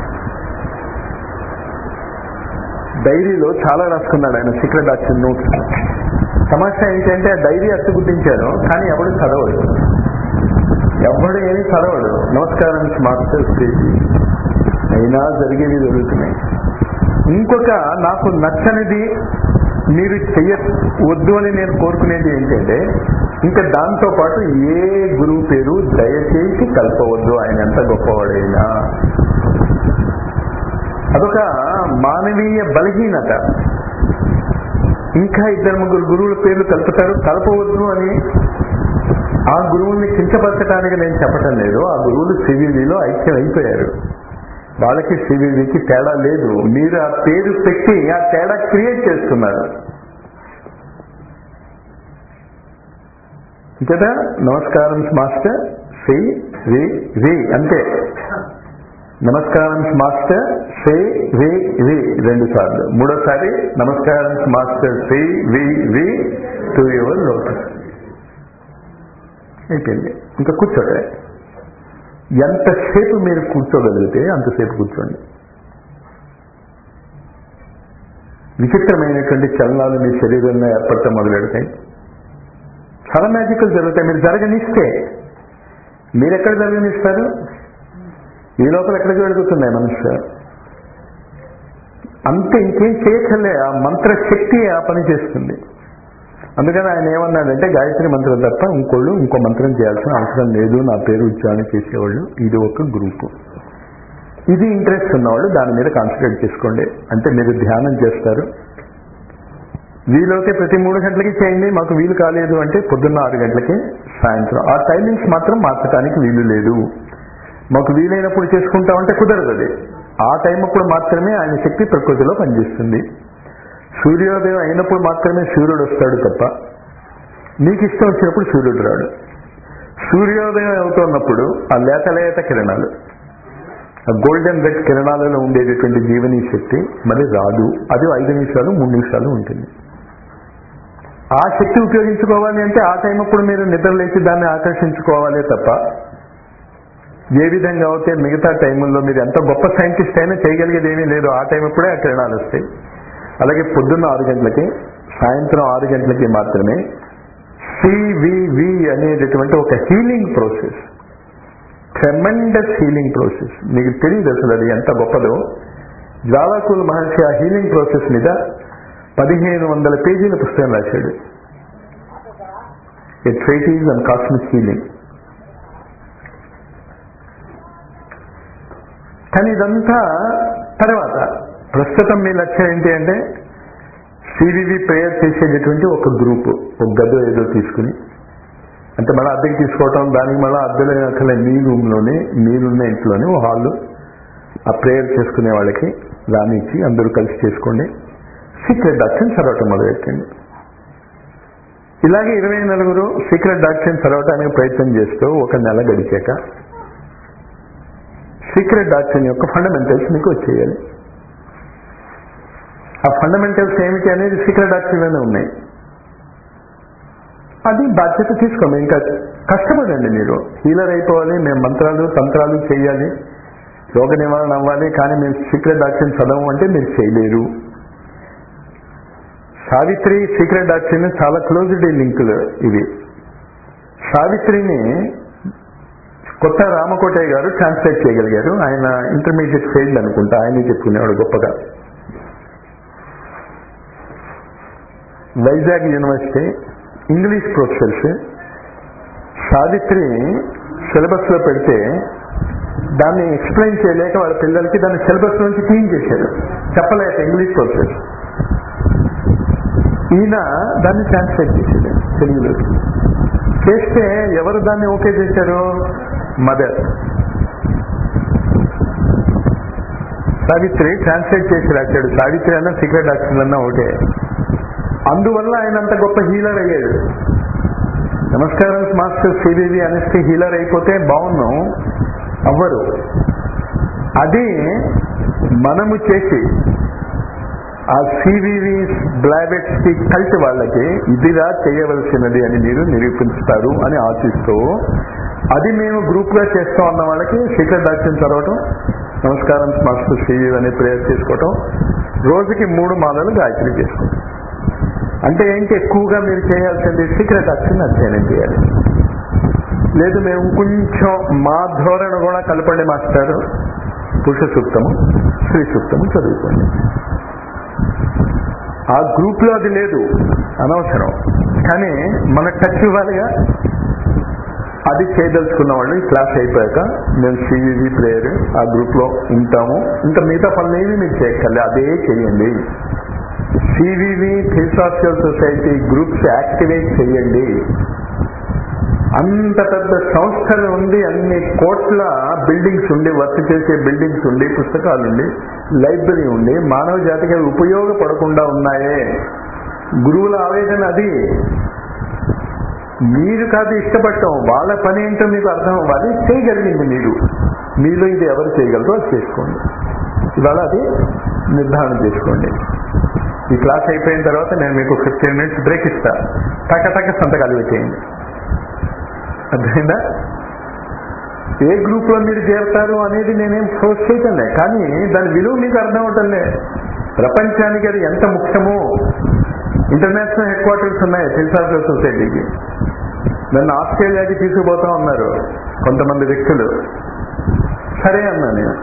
డైరీలో చాలా రాసుకున్నాడు ఆయన సీక్రెట్ డాక్టర్ నోట్స్ సమస్య ఏంటంటే ఆ డైరీ అట్టుగుట్టించారు కానీ ఎవడు చదవడు ఎవడు ఏమి చదవడు నమస్కారం మాస్టర్ స్టేజీ అయినా జరిగేవి జరుగుతున్నాయి ఇంకొక నాకు నచ్చనిది మీరు చెయ్య వద్దు అని నేను కోరుకునేది ఏంటంటే ఇంకా దాంతో పాటు ఏ గురువు పేరు దయచేసి కలపవద్దు ఆయన ఎంత గొప్పవాడైనా అదొక మానవీయ బలహీనత ఇంకా ఇద్దరు ముగ్గురు గురువుల పేర్లు కలుపుతారు కలపవద్దు అని ఆ గురువుల్ని కించపరచడానికి నేను చెప్పటం లేదు ఆ గురువులు సివివిలో ఐక్యం అయిపోయారు వాళ్ళకి సివివికి తేడా లేదు మీరు ఆ పేరు పెట్టి ఆ తేడా క్రియేట్ చేస్తున్నారు కదా నమస్కారం మాస్టర్ శ్రీ వి వి అంతే నమస్కారం మాస్టర్ శ్రీ వి వి రెండు సార్లు మూడోసారి నమస్కారం master Shri V V to your lotus అయిపోయింది ఇంకా కూర్చోటే ఎంతసేపు మీరు కూర్చోగలిగితే అంతసేపు కూర్చోండి విచిత్రమైనటువంటి చలనాలు మీ శరీరంలో ఏర్పడటం మొదలెడతాయి చాలా మ్యాజికల్ జరుగుతాయి మీరు జరగనిస్తే మీరు ఎక్కడ జరగనిస్తారు ఈ లోపల ఎక్కడికి వెళుతున్నాయి మనసు అంతే ఇంకేం చేయక్కర్లే ఆ మంత్ర శక్తి ఆ పని చేస్తుంది అందుకని ఆయన ఏమన్నాడంటే గాయత్రి మంత్రం తప్ప ఇంకోళ్ళు ఇంకో మంత్రం చేయాల్సిన అవసరం లేదు నా పేరు ఉచ్చారణ చేసేవాళ్ళు ఇది ఒక గ్రూపు ఇది ఇంట్రెస్ట్ ఉన్నవాళ్ళు దాని మీద కాన్సన్ట్రేట్ చేసుకోండి అంటే మీరు ధ్యానం చేస్తారు వీలైతే ప్రతి మూడు గంటలకి చేయండి మాకు వీలు కాలేదు అంటే పొద్దున్న ఆరు గంటలకి సాయంత్రం ఆ టైమింగ్స్ మాత్రం మార్చడానికి వీలు లేదు మాకు వీలైనప్పుడు చేసుకుంటామంటే కుదరదు అది ఆ టైం అప్పుడు మాత్రమే ఆయన శక్తి ప్రకృతిలో పనిచేస్తుంది సూర్యోదయం అయినప్పుడు మాత్రమే సూర్యుడు వస్తాడు తప్ప నీకు ఇష్టం వచ్చినప్పుడు సూర్యుడు రాడు సూర్యోదయం అవుతున్నప్పుడు ఆ లేత లేత కిరణాలు ఆ గోల్డెన్ రెడ్ కిరణాలలో ఉండేటటువంటి జీవనీ శక్తి మరి రాదు అది ఐదు నిమిషాలు మూడు నిమిషాలు ఉంటుంది ఆ శక్తి ఉపయోగించుకోవాలి అంటే ఆ టైం అప్పుడు మీరు నిద్ర లేచి దాన్ని ఆకర్షించుకోవాలే తప్ప ఏ విధంగా అయితే మిగతా టైముల్లో మీరు ఎంత గొప్ప సైంటిస్ట్ అయినా చేయగలిగేది ఏమీ లేదు ఆ టైం అప్పుడే ఆ కిరణాలు వస్తాయి అలాగే పొద్దున్న ఆరు గంటలకి సాయంత్రం ఆరు గంటలకి మాత్రమే సివివి అనేటటువంటి ఒక healing process tremendous healing process మీకు తెలియదు అసలు అది ఎంత గొప్పదో జ్వాలాకుల్ మహర్షి ఆ హీలింగ్ ప్రాసెస్ మీద పదిహేను వందల పేజీల పుస్తకం రాశాడు a treatise and cosmic healing కానీ ఇదంతా తర్వాత ప్రస్తుతం మీ లక్ష్యం ఏంటి అంటే సివివి ప్రేయర్ చేసేటటువంటి ఒక గ్రూప్ ఒక గదో ఏదో తీసుకుని అంటే మళ్ళీ అద్దెకి తీసుకోవటం దానికి మళ్ళీ అద్దెలో అసలు మీ రూమ్లోనే మీరున్న ఇంట్లోనే ఓ హాల్ ఆ ప్రేయర్ చేసుకునే వాళ్ళకి రానిచ్చి అందరూ కలిసి చేసుకోండి సీక్రెట్ డాక్టర్ని చదవటం మొదలెట్టండి ఇలాగే ఇరవై నలుగురు సీక్రెట్ డాక్టర్ని చదవటానికి ప్రయత్నం చేస్తూ ఒక నెల గడిచాక సీక్రెట్ డాక్టర్ యొక్క ఫండమెంటల్స్ మీకు వచ్చేయాలి ఆ ఫండమెంటల్స్ ఏమిటి అనేది సీక్రెట్ డాక్టర్లోనే ఉన్నాయి అది బాధ్యత తీసుకోండి ఇంకా కష్టపడండి మీరు హీలర్ అయిపోవాలి మేము మంత్రాలు తంత్రాలు చేయాలి రోగ నివారణ అవ్వాలి కానీ మేము సీక్రెట్ డాక్టర్ని చదవము అంటే మీరు చేయలేరు సావిత్రి సీక్రెట్ డాక్టర్ని చాలా క్లోజ్డ్ లింకులు ఇవి సావిత్రిని కొత్త రామకోటయ్య గారు ట్రాన్స్లేట్ చేయగలిగారు ఆయన ఇంటర్మీడియట్ ఫెయిల్డ్ అనుకుంటా ఆయనే చెప్పుకునేవాడు గొప్పగా Vizag university English professors Savitri syllabus లో పెడితే దాన్ని ఎక్స్ప్లెయిన్ చేయలేక వాళ్ళ పిల్లలకి దాన్ని సిలబస్ నుంచి క్లీన్ చేశారు చెప్పలేక ఇంగ్లీష్ ప్రొఫెసర్ ఈయన దాన్ని ట్రాన్స్లేట్ చేశాడు తెలుగులోకి చేస్తే ఎవరు దాన్ని ఓకే చేశారు మదర్ సావిత్రి ట్రాన్స్లేట్ చేసి రాశాడు సావిత్రి అన్న సీక్రెట్ డాక్టర్ అన్న ఒకటే అందువల్ల ఆయన అంత గొప్ప హీలర్ అయ్యాడు నమస్కారం మాస్టర్ సిబివి అనేసి హీలర్ అయిపోతే బాగున్నాం అవ్వరు అది మనము చేసి ఆ సివివి బ్లాబెట్స్ కి కల్ట్ వాళ్ళకి ఇదిగా చేయవలసినది అని మీరు నిరూపిస్తారు అని ఆశిస్తూ అది మేము గ్రూప్ గా చేస్తూ ఉన్న వాళ్ళకి సీక్రెట్ డాక్టర్ చదవటం నమస్కారం మాస్టర్ సివి అనే ప్రేయర్ చేసుకోవటం రోజుకి మూడు మాలలు గాయత్రి చేసుకోవటం అంటే ఏంటి ఎక్కువగా మీరు చేయాల్సింది సీక్రెట్ డాక్టర్ని అధ్యయనం చేయాలి లేదు మేము కొంచెం మా ధోరణ కూడా కలపండి మాస్టారు పురుష సూక్తము స్త్రీ సూక్తము చదువుకోండి ఆ గ్రూప్ లో అది లేదు అనవసరం కానీ మన టచ్ ఇవ్వాలిగా అది చేయదలుచుకున్న వాళ్ళు ఈ క్లాస్ అయిపోయాక మేము సివివి ప్లేయర్ ఆ గ్రూప్ లో ఉంటాము ఇంకా మిగతా పనులు ఏమి మీరు చేయక్కర్లే అదే చేయండి CVV philosophical society groups activate చేయండి అంత పెద్ద సంస్థలు ఉండి అన్ని కోట్ల బిల్డింగ్స్ ఉండి వర్క్ చేసే బిల్డింగ్స్ ఉండి పుస్తకాలు ఉండి లైబ్రరీ ఉండి మానవ జాతికి అవి ఉపయోగపడకుండా ఉన్నాయే గురువుల ఆవేదన అది మీరు కాదు ఇష్టపడటం వాళ్ళ పని ఏంటో మీకు అర్థం అవ్వాలి చేయగలిగింది మీరు మీలో ఇది ఎవరు చేయగలరో అది చేసుకోండి ఇవాళ అది నిర్ధారణ చేసుకోండి ఈ క్లాస్ అయిపోయిన తర్వాత నేను మీకు ఫిఫ్టీన్ మినిట్స్ బ్రేక్ ఇస్తా టక టక సంతకాలు పెట్టేయండి అర్థమైందా ఏ గ్రూప్ లో మీరు చేరతారు అనేది నేనేం ఫోర్స్ చేయటంలే కానీ దాని విలువ మీకు అర్థం అవటంలే ప్రపంచానికి అది ఎంత ముఖ్యమో ఇంటర్నేషనల్ హెడ్ క్వార్టర్స్ ఉన్నాయి ఫిలసాఫికల్ సొసైటీకి నన్ను ఆస్ట్రేలియాకి తీసుకుపోతా ఉన్నారు కొంతమంది వ్యక్తులు సరే అన్నా నేను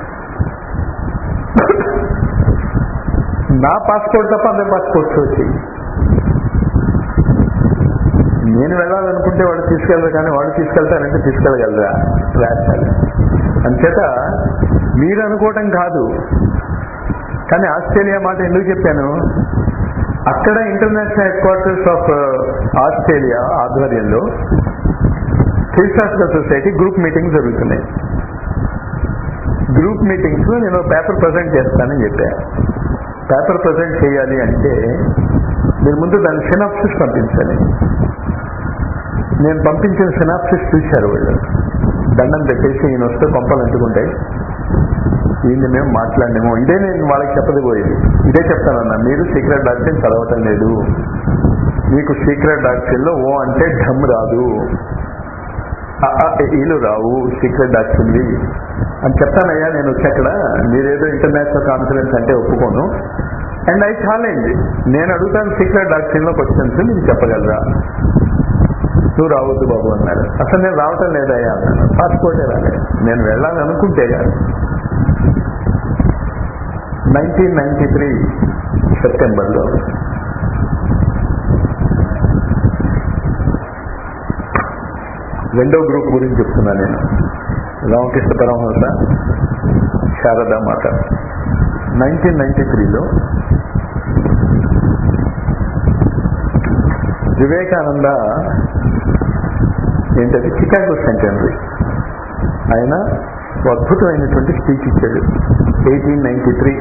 నా పాస్పోర్ట్ తప్ప అందరి పాస్పోర్ట్స్ వచ్చి నేను వెళ్ళాలనుకుంటే వాడు తీసుకెళ్ళరు కానీ వాడు తీసుకెళ్తానంటే తీసుకెళ్ళగలరా రాష్ట్రాలు అంచేత మీరు అనుకోవటం కాదు కానీ ఆస్ట్రేలియా మాట ఎందుకు చెప్పాను అక్కడ international headquarters of Australia ఆధ్వర్యంలో ఫిల్సాఫికల్ సొసైటీ గ్రూప్ మీటింగ్ జరుగుతున్నాయి గ్రూప్ మీటింగ్స్ లో నేను పేపర్ ప్రజెంట్ చేస్తానని చెప్పా పేపర్ ప్రజెంట్ చేయాలి అంటే మీరు ముందు దాని సినాప్సిస్ పంపించాలి నేను పంపించిన సినాప్సిస్ చూశారు వాళ్ళు దండం పెట్టేసి ఈయన వస్తే కొంపలు అంటుకుంటాయి ఈయన్ని మేము మాట్లాడినేమో ఇదే నేను వాళ్ళకి చెప్పదిపోయేది ఇదే చెప్తానన్నా మీరు సీక్రెట్ డాక్టరీన్ చదవటం లేదు మీకు సీక్రెట్ డాక్టరీన్ లో ఓ అంటే ఢమ్ రాదు ఈలు రావు సీక్రెట్ డాక్టరీన్వి అని చెప్తానయ్యా నేను వచ్చాక మీరేదో ఇంటర్నేషనల్ కాన్ఫరెన్స్ అంటే ఒప్పుకోను అండ్ ఐ ఛాలెంజ్ నేను అడుగుతాను సీక్రెట్ డాక్టరీన్ లో క్వశ్చన్స్ మీకు చెప్పగలరా నువ్వు రావద్దు బాబు అన్నారు అసలు నేను రావటం లేదయ్యా అన్నాను పాస్పోర్టే రాలేదు నేను వెళ్ళాలని అనుకుంటే కాదు నైన్టీన్ నైన్టీ త్రీ సెప్టెంబర్లో రెండో గ్రూప్ గురించి చెప్తున్నా నేను రామకృష్ణ పరమహంస శారదా మాత నైన్టీన్ నైన్టీ త్రీలో వివేకానంద ఏంటది చికాగో సెంటనరీ ఆయన అద్భుతమైనటువంటి స్పీచ్ ఇచ్చాడు eighteen ninety three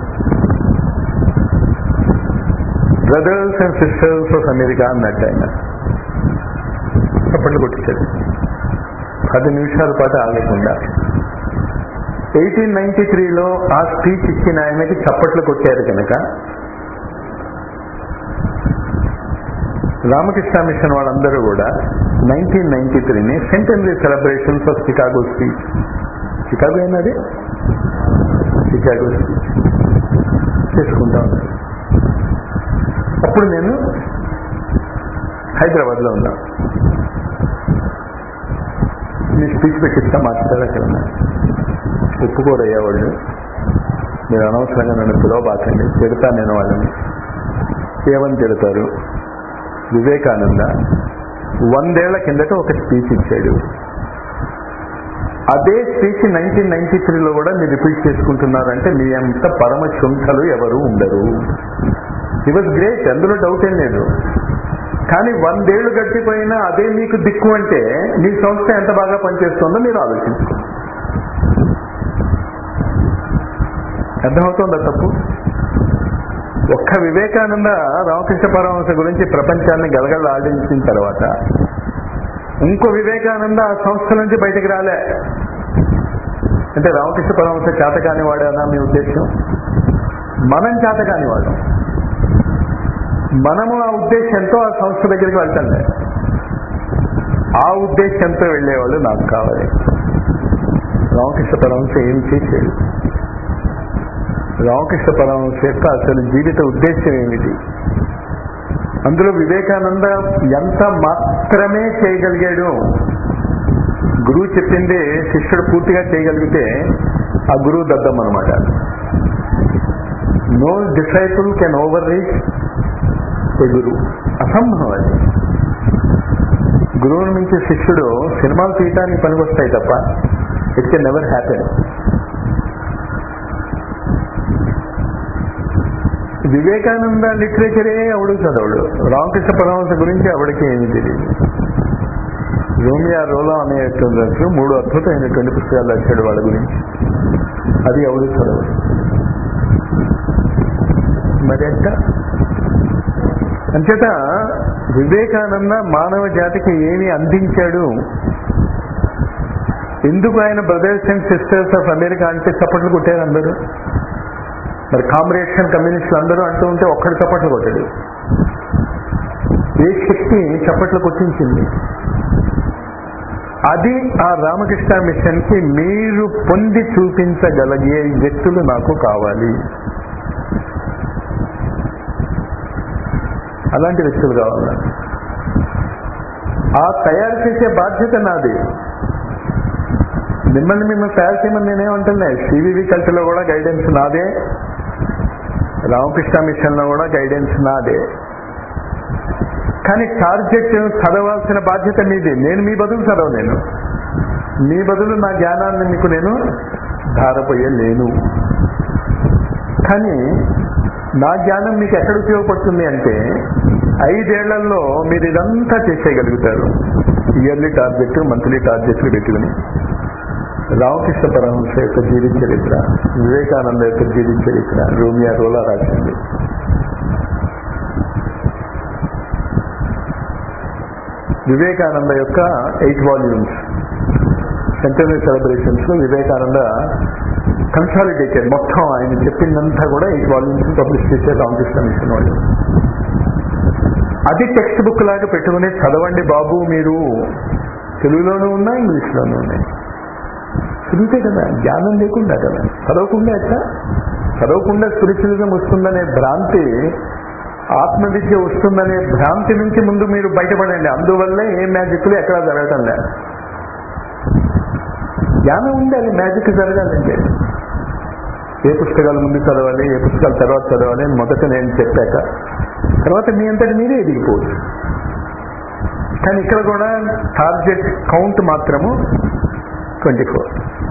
brothers and sisters of America అన్నట్టు ఆయన చప్పట్లు కొట్టించాడు పది నిమిషాల పాటు ఆగకుండా ఎయిటీన్ నైన్టీ త్రీలో ఆ స్పీచ్ ఇచ్చిన ఆయనకి చప్పట్లు కొట్టారు కనుక రామకృష్ణ మిషన్ వాళ్ళందరూ కూడా నైన్టీన్ నైన్టీ త్రీని centenary celebrations of Chicago speech Chicago అయినది చికాగో స్పీచ్ చేసుకుంటా ఉన్నారు అప్పుడు నేను హైదరాబాద్ లో ఉన్నా మీ స్పీచ్ పెట్టిస్తా మాట్లాడారు అక్కడ ఒప్పుకోరయ్యా వాళ్ళు మీరు అనవసరంగా నన్ను పిలవబాకండి తిడతా నేను వాళ్ళని ఏమని తిడతారు వివేకానంద వందేళ్ల కిందట ఒక స్పీచ్ ఇచ్చాడు అదే స్పీచ్ నైన్టీన్ నైన్టీ త్రీలో కూడా మీరు రిపీట్ చేసుకుంటున్నారంటే మీ అంత పరమ చుంఠలు ఎవరు ఉండరు ఇట్ వాజ్ గ్రేట్ అందులో డౌట్ ఏం లేదు కానీ వందేళ్లు గడిచిపోయినా అదే మీకు దిక్కు అంటే మీ సంస్థ ఎంత బాగా పనిచేస్తుందో మీరు ఆలోచించుకోండి అర్థమవుతుందా తప్పు ఒక్క వివేకానంద రామకృష్ణ పరమహంస గురించి ప్రపంచాన్ని గలగల ఆడించిన తర్వాత ఇంకో వివేకానంద ఆ సంస్థ నుంచి బయటకు రాలే అంటే రామకృష్ణ పరమహంస చేత కానివాడేనా మీ ఉద్దేశం మనం చేత కానివాడు మనము ఆ ఉద్దేశంతో ఆ సంస్థ దగ్గరికి వెళ్తాం ఆ ఉద్దేశంతో వెళ్ళేవాళ్ళు నాకు కావాలి రామకృష్ణ పరమహంస ఏం చేశాడు రామకృష్ణ పరమహంస యొక్క అసలు జీవిత ఉద్దేశం ఏమిటి అందులో వివేకానంద ఎంత మాత్రమే చేయగలిగాడు గురువు చెప్పింది శిష్యుడు పూర్తిగా చేయగలిగితే ఆ గురువు దద్దం అనమాట no disciple can overreach a guru అసంభవం అది గురువుని మించి శిష్యుడు సినిమాలు తీయటానికి పనికొస్తాయి తప్ప it can never happen Vivekananda లిటరేచరే ఎవడు చదవడు రామకృష్ణ పరమహంస గురించి ఎవడికి ఏమీ తెలియదు రోమియా రోలా అనేటువంటి మూడు అద్భుతమైనటువంటి పుస్తకాలు రాశాడు వాళ్ళ గురించి అది ఎవడు చదవడు మరి ఎంత అంచేత వివేకానంద మానవ జాతికి ఏమి అందించాడు ఎందుకు ఆయన brothers and sisters of America అంటే చప్పట్లు కొట్టారు అందరూ మరి కామ్రేడ్స్ అండ్ కమ్యూనిస్టులు అందరూ అంటూ ఉంటే ఒక్కడి చప్పట్లు కొట్టాడు ఏ శక్తి చప్పట్లు కొట్టించింది అది ఆ రామకృష్ణ మిషన్ కి మీరు పొంది చూపించగలిగే వ్యక్తులు నాకు కావాలి అలాంటి వ్యక్తులు కావాలి నాకు ఆ తయారు చేసే బాధ్యత నాది మిమ్మల్ని మిమ్మల్ని తయారు చేయమని నేనేమంటున్నా సివివి కల్చర్లో కూడా గైడెన్స్ నాదే రామకృష్ణ మిషన్ లో కూడా గైడెన్స్ నాదే కానీ టార్గెట్ చదవాల్సిన బాధ్యత మీది నేను మీ బదులు చదవలేను మీ బదులు నా జ్ఞానాన్ని మీకు నేను ధారపోయలేను కానీ నా జ్ఞానం మీకు ఎక్కడ ఉపయోగపడుతుంది అంటే ఐదేళ్లలో మీరు ఇదంతా చేసేయగలుగుతారు ఇయర్లీ టార్గెట్ మంత్లీ టార్గెట్లు పెట్టుకుని రామకృష్ణ పరమహంస యొక్క జీవిత చరిత్ర వివేకానంద యొక్క జీవిత చరిత్ర రోమియా రోలా రాసింది వివేకానంద యొక్క ఎయిట్ వాల్యూమ్స్ సెంటనరీ సెలబ్రేషన్స్ లో వివేకానంద కన్సాలిడేటెడ్ మొత్తం ఆయన చెప్పిందంతా కూడా ఎయిట్ వాల్యూమ్స్ పబ్లిష్ చేసే రామకృష్ణ మిషన్ వాళ్ళు అది టెక్స్ట్ బుక్ లాగా పెట్టుకుని చదవండి బాబు మీరు తెలుగులోనూ ఉన్నాయి ఇంగ్లీష్లోనూ ఉన్నాయి చదివితే కదా జ్ఞానం లేకుండా కదా చదవకుండా ఎట్లా చదవకుండా స్పిరిచువలిజం వస్తుందనే భ్రాంతి ఆత్మవిద్య వస్తుందనే భ్రాంతి నుంచి ముందు మీరు బయటపడండి అందువల్లే ఏ మ్యాజిక్లు ఎక్కడా జరగటం లేదు జ్ఞానం ఉండాలి మ్యాజిక్ జరగాలంటే ఏ పుస్తకాలు ముందు చదవాలి ఏ పుస్తకాలు తర్వాత చదవాలి అని మొదట నేను చెప్పాక తర్వాత మీ అంతటి మీరే ఎదిగిపోవచ్చు కానీ ఇక్కడ కూడా టార్గెట్ కౌంట్ మాత్రము ట్వంటీ ఫోర్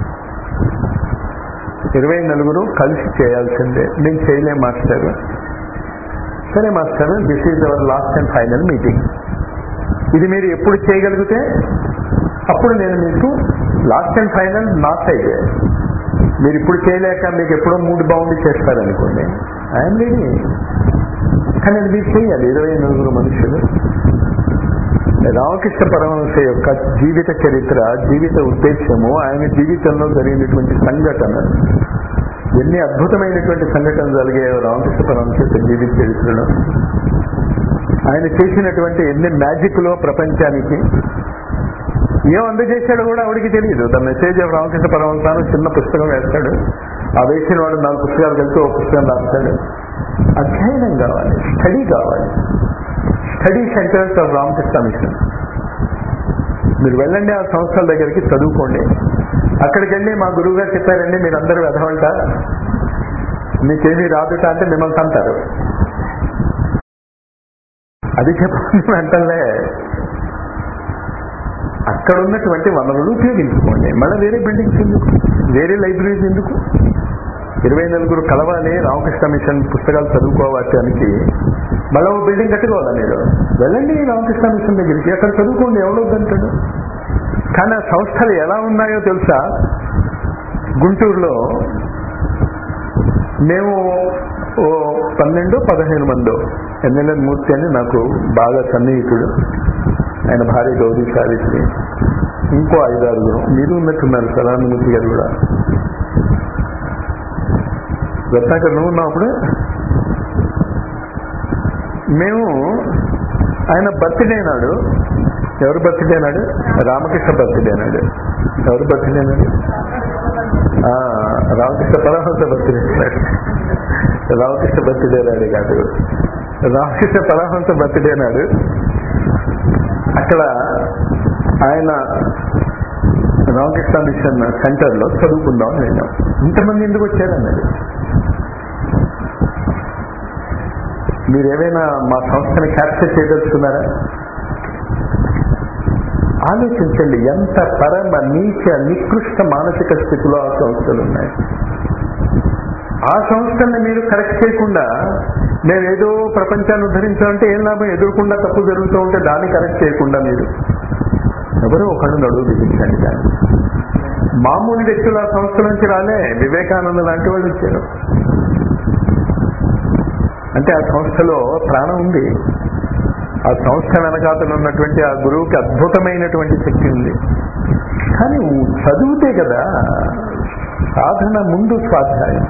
ఇరవై నలుగురు కలిసి చేయాల్సిందే నేను చేయలేం మాస్టర్ సరే master this is our last and final meeting ఇది మీరు ఎప్పుడు చేయగలిగితే అప్పుడు నేను మీకు లాస్ట్ అండ్ ఫైనల్ నా సైడ్ మీరు ఇప్పుడు చేయలేక మీకు ఎప్పుడో మూడు బాగుండి చేస్తారనుకోండి ఐఎమ్ రెడీ కానీ అది మీరు చేయాలి ఇరవై నలుగురు మనుషులు రామకృష్ణ పరమహంస యొక్క జీవిత చరిత్ర జీవిత ఉద్దేశము ఆయన జీవితంలో జరిగినటువంటి సంఘటన ఎన్ని అద్భుతమైనటువంటి సంఘటనలు జరిగాయో రామకృష్ణ పరమహంస యొక్క జీవిత చరిత్రలో ఆయన చేసినటువంటి ఎన్ని మ్యాజిక్లో ప్రపంచానికి ఏం అందజేశాడో కూడా ఆవిడికి తెలియదు the message of Ramakrishna Paramahansa అని చిన్న పుస్తకం వేస్తాడు ఆ వేసిన వాడు నాలుగు పుస్తకాలు కలిసి ఒక పుస్తకం రాస్తాడు అధ్యయనం కావాలి స్టడీ కావాలి study centres of Ramakrishna mission మీరు వెళ్ళండి ఆ సంస్థల దగ్గరికి చదువుకోండి అక్కడికి వెళ్ళి మా గురువు గారు చెప్పారండి మీరందరూ వెధవంట మీకేమీ రాదుట అంటే మిమ్మల్ని అంటారు అది చెప్పండి వెంటనే అక్కడ ఉన్నటువంటి వనరులు ఉపయోగించుకోండి మళ్ళీ వేరే బిల్డింగ్స్ ఎందుకు వేరే లైబ్రరీస్ ఎందుకు ఇరవై నలుగురు కలవాలి రామకృష్ణ మిషన్ పుస్తకాలు చదువుకోవటానికి మళ్ళీ ఒక బిల్డింగ్ కట్టుకోవాలా మీరు వెళ్ళండి రామకృష్ణ మిషన్ దగ్గరికి అక్కడ చదువుకోండి ఎవడొద్దంటాడు కానీ ఆ సంస్థలు ఎలా ఉన్నాయో తెలుసా గుంటూరులో మేము ఓ పన్నెండు పదిహేను మందో ఎమ్మెల్యే మూర్తి అని నాకు బాగా సన్నిహితుడు ఆయన భార్య గౌరీ సావిత్రి ఇంకో ఐదారుగురు మీరు ఉన్నట్టున్నారు సదానందమూర్తి గారు కూడా రత్నాకర్ నువ్వు ఉన్నప్పుడు మేము ఆయన బర్త్డే నాడు ఎవరు బర్త్డే నాడు రామకృష్ణ బర్త్డే నాడు ఎవరు బర్త్డే నాడు ఆ, రామకృష్ణ పరమహంస బర్త్డే నాడు రామకృష్ణ బర్త్డే నాడు కాదు రామకృష్ణ పరమహంస బర్త్డే నాడు అక్కడ ఆయన రామకృష్ణ మిషన్ సెంటర్ లో చదువుకుందాం వెళ్ళాం ఇంతమంది ఎందుకు వచ్చారన్నది మీరేమైనా మా సంస్థని క్యాప్చర్ చేయదలుచుకున్నారా ఆలోచించండి ఎంత పరమ నీచ నికృష్ట మానసిక స్థితిలో ఆ సంస్థలు ఉన్నాయి ఆ సంస్థల్ని మీరు కరెక్ట్ చేయకుండా మేము ఏదో ప్రపంచాన్ని ఉద్ధరించాలంటే ఏం లాభం ఎదురకుండా తప్పు జరుగుతూ ఉంటే దాన్ని కరెక్ట్ చేయకుండా మీరు ఎవరో ఒకళ్ళు నడువు బిగించండి దాన్ని మామూలు వ్యక్తులు ఆ సంస్థ నుంచి రాలే వివేకానంద లాంటి వాళ్ళు వచ్చారు అంటే ఆ సంస్థలో ప్రాణం ఉంది ఆ సంస్థ వెనకాతలు ఉన్నటువంటి ఆ గురువుకి అద్భుతమైనటువంటి శక్తి ఉంది కానీ చదివితే కదా సాధన ముందు స్వాధ్యాయం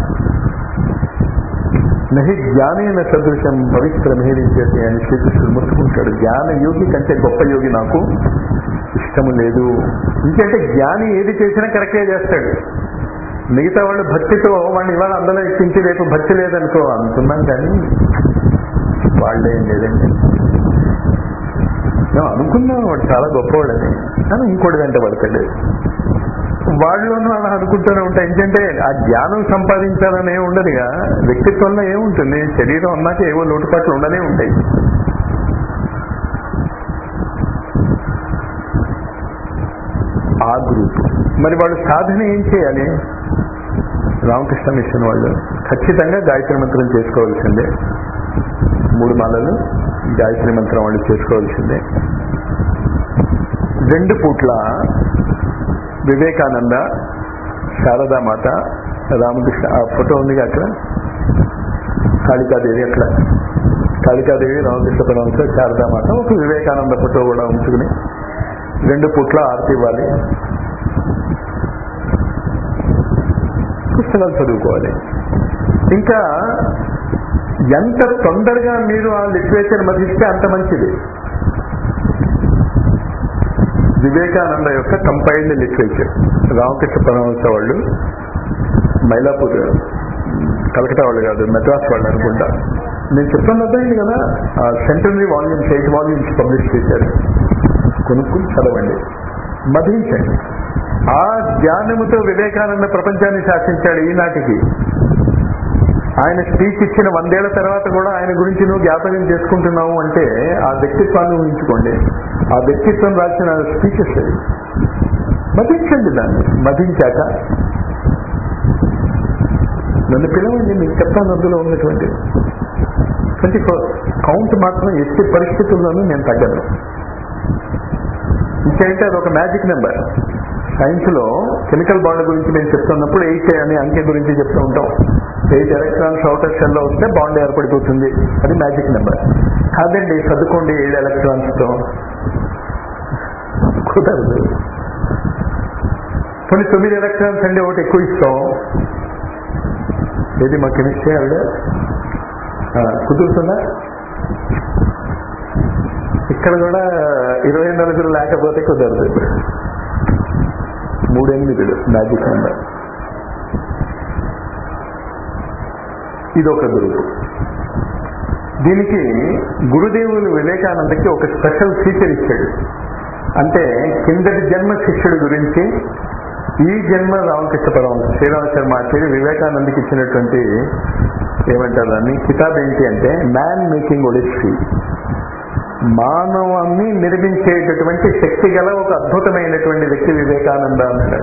నహి జ్ఞానేన సదృశం పవిత్రమేరించేది అని శ్రీకృష్ణుడు ముట్టుకుంటాడు జ్ఞాన యోగి కంటే గొప్ప యోగి నాకు ఇష్టము లేదు ఇంకంటే జ్ఞాని ఏది చేసినా కరెక్టే చేస్తాడు మిగతా వాళ్ళు భక్తితో వాడిని ఇవాళ అందులో ఎక్కించి రేపు భక్తి లేదనుకో అనుకున్నాం కానీ వాళ్ళేం లేదండి మేము అనుకున్నాం వాడు చాలా గొప్పవాడని కానీ ఇంకోటి వెంట పడతాడు వాళ్ళలోనూ అలా అనుకుంటూనే ఉంటాయి ఎందుకంటే ఆ జ్ఞానం సంపాదించాలని ఏమి ఉండదుగా వ్యక్తిత్వంలో ఏముంటుంది శరీరం అన్నాక ఏవో లోటుపాట్లు ఉండనే ఉంటాయి గ్రూప్ మరి వాళ్ళు సాధన ఏం చేయాలి రామకృష్ణ మిషన్ వాళ్ళు ఖచ్చితంగా గాయత్రి మంత్రం చేసుకోవాల్సిందే మూడు మాలలు గాయత్రి మంత్రం వాళ్ళు చేసుకోవాల్సిందే రెండు పూట్ల వివేకానంద శారదామాత రామకృష్ణ ఆ ఫోటో ఉంది అక్కడ కాళికాదేవి అక్కడ కాళికాదేవి రామకృష్ణ పరమహంస శారదామాత ఒక వివేకానంద ఫోటో కూడా ఉంచుకుని రెండు పూట్ల ఆరతి ఇవ్వాలి పుస్తకాలు చదువుకోవాలి ఇంకా ఎంత తొందరగా మీరు ఆ లిటరేచర్ మధిస్తే అంత మంచిది వివేకానంద యొక్క కంపైల్డ్ లిటరేచర్ రామకృష్ణ పరమహంస వాళ్ళు మైలాపూర్ కలకటా వాళ్ళు కాదు మెడ్రాస్ వాళ్ళు అనుకుంటా నేను చెప్తాను అర్థమైంది కదా ఆ centenary volumes eight volumes publish చేశారు కొనుక్కుని చదవండి మధించండి ఆ జ్ఞానముతో వివేకానంద ప్రపంచాన్ని శాసించాడు ఈనాటికి ఆయన స్పీచ్ ఇచ్చిన వందేళ్ల తర్వాత కూడా ఆయన గురించి నువ్వు జ్ఞాపకం చేసుకుంటున్నావు అంటే ఆ వ్యక్తిత్వాన్ని ఊహించుకోండి ఆ వ్యక్తిత్వం రాసిన స్పీచెస్ అవి మధించండి దాన్ని మధించాక నన్ను పిలవండి మీకు చెప్తాను అందులో ఉన్నటువంటి ట్వంటీ ఫోర్ కౌంట్ మాత్రం ఎట్టి పరిస్థితుల్లోనూ నేను తగ్గను ఇంకేంటే అది ఒక మ్యాజిక్ నెంబర్ సైన్స్ లో కెమికల్ బాండ్ గురించి మేము చెప్తున్నప్పుడు ఎయిట్ అనే అంకె గురించి చెప్తూ ఉంటాం ఎయిట్ ఎలక్ట్రాన్స్ అవుటర్ షెల్ లో వస్తే బాండ్ ఏర్పడిపోతుంది అది మ్యాజిక్ నెంబర్ కాదండి చదువుకోండి ఏడు ఎలక్ట్రాన్స్ తో కుదరదు కొన్ని తొమ్మిది ఎలక్ట్రాన్స్ అండి ఒకటి ఎక్కువ ఇస్తాం ఏది మా కెమిస్ట్రీ ఆవిడ ఆ, కుదురుతుందా ఇక్కడ కూడా ఇరవై నలుగురు లేకపోతే కుదరదు మూడెనిమిదిలు మ్యాజిక్ నెంబర్ ఇది ఒక గురువు దీనికి గురుదేవులు వివేకానందకి ఒక స్పెషల్ ఫీచర్ ఇచ్చాడు అంటే కిందటి జన్మ శిష్యుడి గురించి ఈ జన్మ రామకృష్ణ పరమహంస శ్రీరామ శర్మ ఆచార్య వివేకానందకి ఇచ్చినటువంటి ఏమంటారు దాన్ని కితాబ్ ఏంటి అంటే మ్యాన్ మేకింగ్ ఒడిస్సీ మానవాన్ని నిర్మించేటటువంటి శక్తి గల ఒక అద్భుతమైనటువంటి వ్యక్తి వివేకానంద అన్నాడు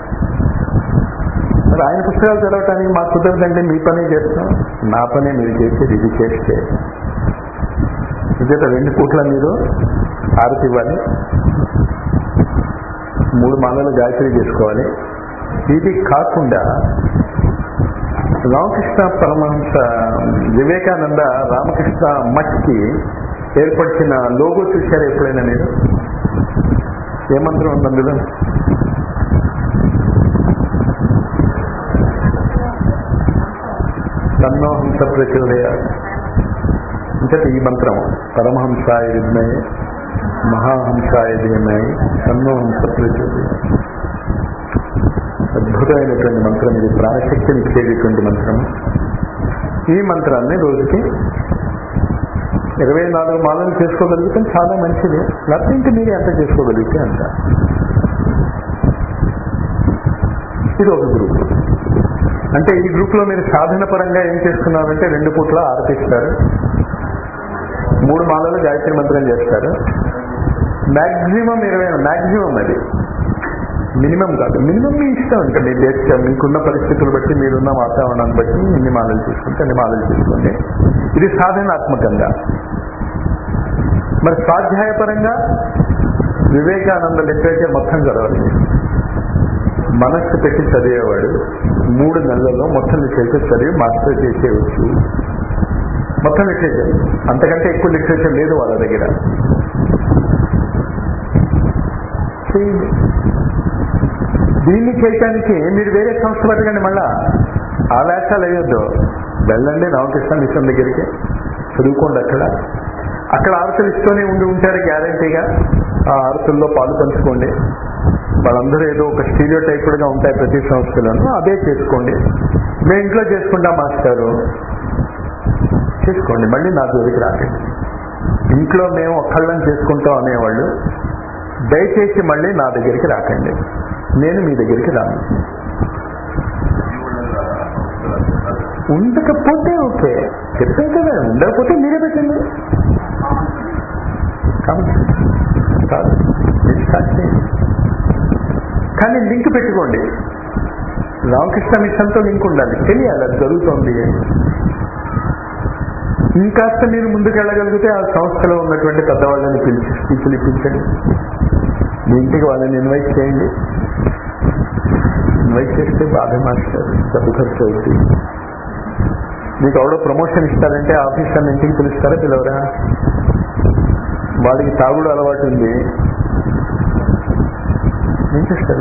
మరి ఆయన పుస్తకాలు చదవటానికి మాకు కుదరదంటే మీ పనే చేస్తాం నా పనే మీరు చేసేది ఇది చేస్తే ఇదేత రెండు పూట్ల మీరు హారతి ఇవ్వాలి మూడు మాలలు గాయత్రి చేసుకోవాలి ఇది కాకుండా రామకృష్ణ పరమహంస వివేకానంద రామకృష్ణ మఠ్కి ఏర్పరిచిన లోగో చూశారు ఎప్పుడైనా మీరు ఏ మంత్రం ఉంది అందులో తన్నోహంస ప్రచోదయ అంటే ఈ మంత్రం పరమహంసాయ విద్మయ మహాహంసాయ ధీమయ తన్నోహంస ప్రచోదయ అద్భుతమైనటువంటి మంత్రం ఇది ప్రాణశక్తిని ఇచ్చేటటువంటి మంత్రం ఈ మంత్రాన్ని రోజుకి ఇరవై నాలుగు మాలలు చేసుకోగలిగితే చాలా మంచిది లేకపోతే మీరు ఎంత చేసుకోగలిగితే అంత ఇది ఒక గ్రూప్ అంటే ఈ గ్రూప్ లో మీరు సాధన పరంగా ఏం చేస్తున్నారంటే రెండు పూట్ల ఆరతిస్తారు మూడు మాలలు గాయత్రి మంత్రం చేస్తారు మాక్సిమం ఇరవై మాక్సిమం అది మినిమం కాదు మినిమం మీ ఇష్టం ఇంకా మీ దేశ మీకున్న పరిస్థితులు బట్టి మీరున్న వాతావరణాన్ని బట్టి ఎన్ని మాలలు తీసుకుంటే అన్ని మాలలు తీసుకోండి ఇది సాధనాత్మకంగా మరి స్వాధ్యాయపరంగా వివేకానంద లిటరేచర్ మొత్తం చదవాలి మనస్సు పెట్టి చదివేవాడు మూడు నెలల్లో మొత్తం లిటరేచర్ చదివి మాస్టర్ చేసేయవచ్చు మొత్తం లిటరేచర్ అంతకంటే ఎక్కువ లిటరేచర్ లేదు వాళ్ళ దగ్గర చేయండి దీన్ని చేయటానికి మీరు వేరే సంస్థ పెట్టకండి మళ్ళా ఆ వేషాలు వేయొద్దు వెళ్ళండి రామకృష్ణ మిషన్ దగ్గరికి చదువుకోండి అక్కడ అక్కడ ఆరతులు ఇస్తూనే ఉండి ఉంటారు గ్యారంటీగా ఆ ఆరతుల్లో పాలు పంచుకోండి వాళ్ళందరూ ఏదో ఒక స్టీరియో టైపుడ్గా ఉంటాయి ప్రతి సంస్థలను అదే చేసుకోండి మేము ఇంట్లో చేసుకుంటాం మాస్టారు చేసుకోండి మళ్ళీ నా జోలికి రాకండి ఇంట్లో మేము ఒక్కళ్ళని చేసుకుంటాం అనేవాళ్ళు దయచేసి మళ్ళీ నా దగ్గరికి రాకండి నేను మీ దగ్గరికి రాను ఉండకపోతే ఓకే చెప్పాను కదా ఉండకపోతే మీరే పెట్టండి కాదు కాదు మీరు స్టార్ట్ చేయండి కానీ లింక్ పెట్టుకోండి రామకృష్ణ మిషన్తో లింక్ ఉండాలి తెలియాలి అది జరుగుతోంది అని ఇంకాస్త మీరు ముందుకు వెళ్ళగలిగితే ఆ సంస్థలో ఉన్నటువంటి పెద్దవాళ్ళని పిలిచి స్పీచ్లు ఇప్పించండి మీ ఇంటికి వాళ్ళని ఇన్వైట్ చేయండి ఇన్వైట్ చేస్తే బాధ మాస్టర్ డబ్బు ఖర్చు అవుతుంది మీకు ఎవడో ప్రమోషన్ ఇస్తారంటే ఆఫీసర్ ఇంటికి పిలుస్తారా పిలవరా వాడికి తాగుడు అలవాటు ఉంది ఏం చేస్తారు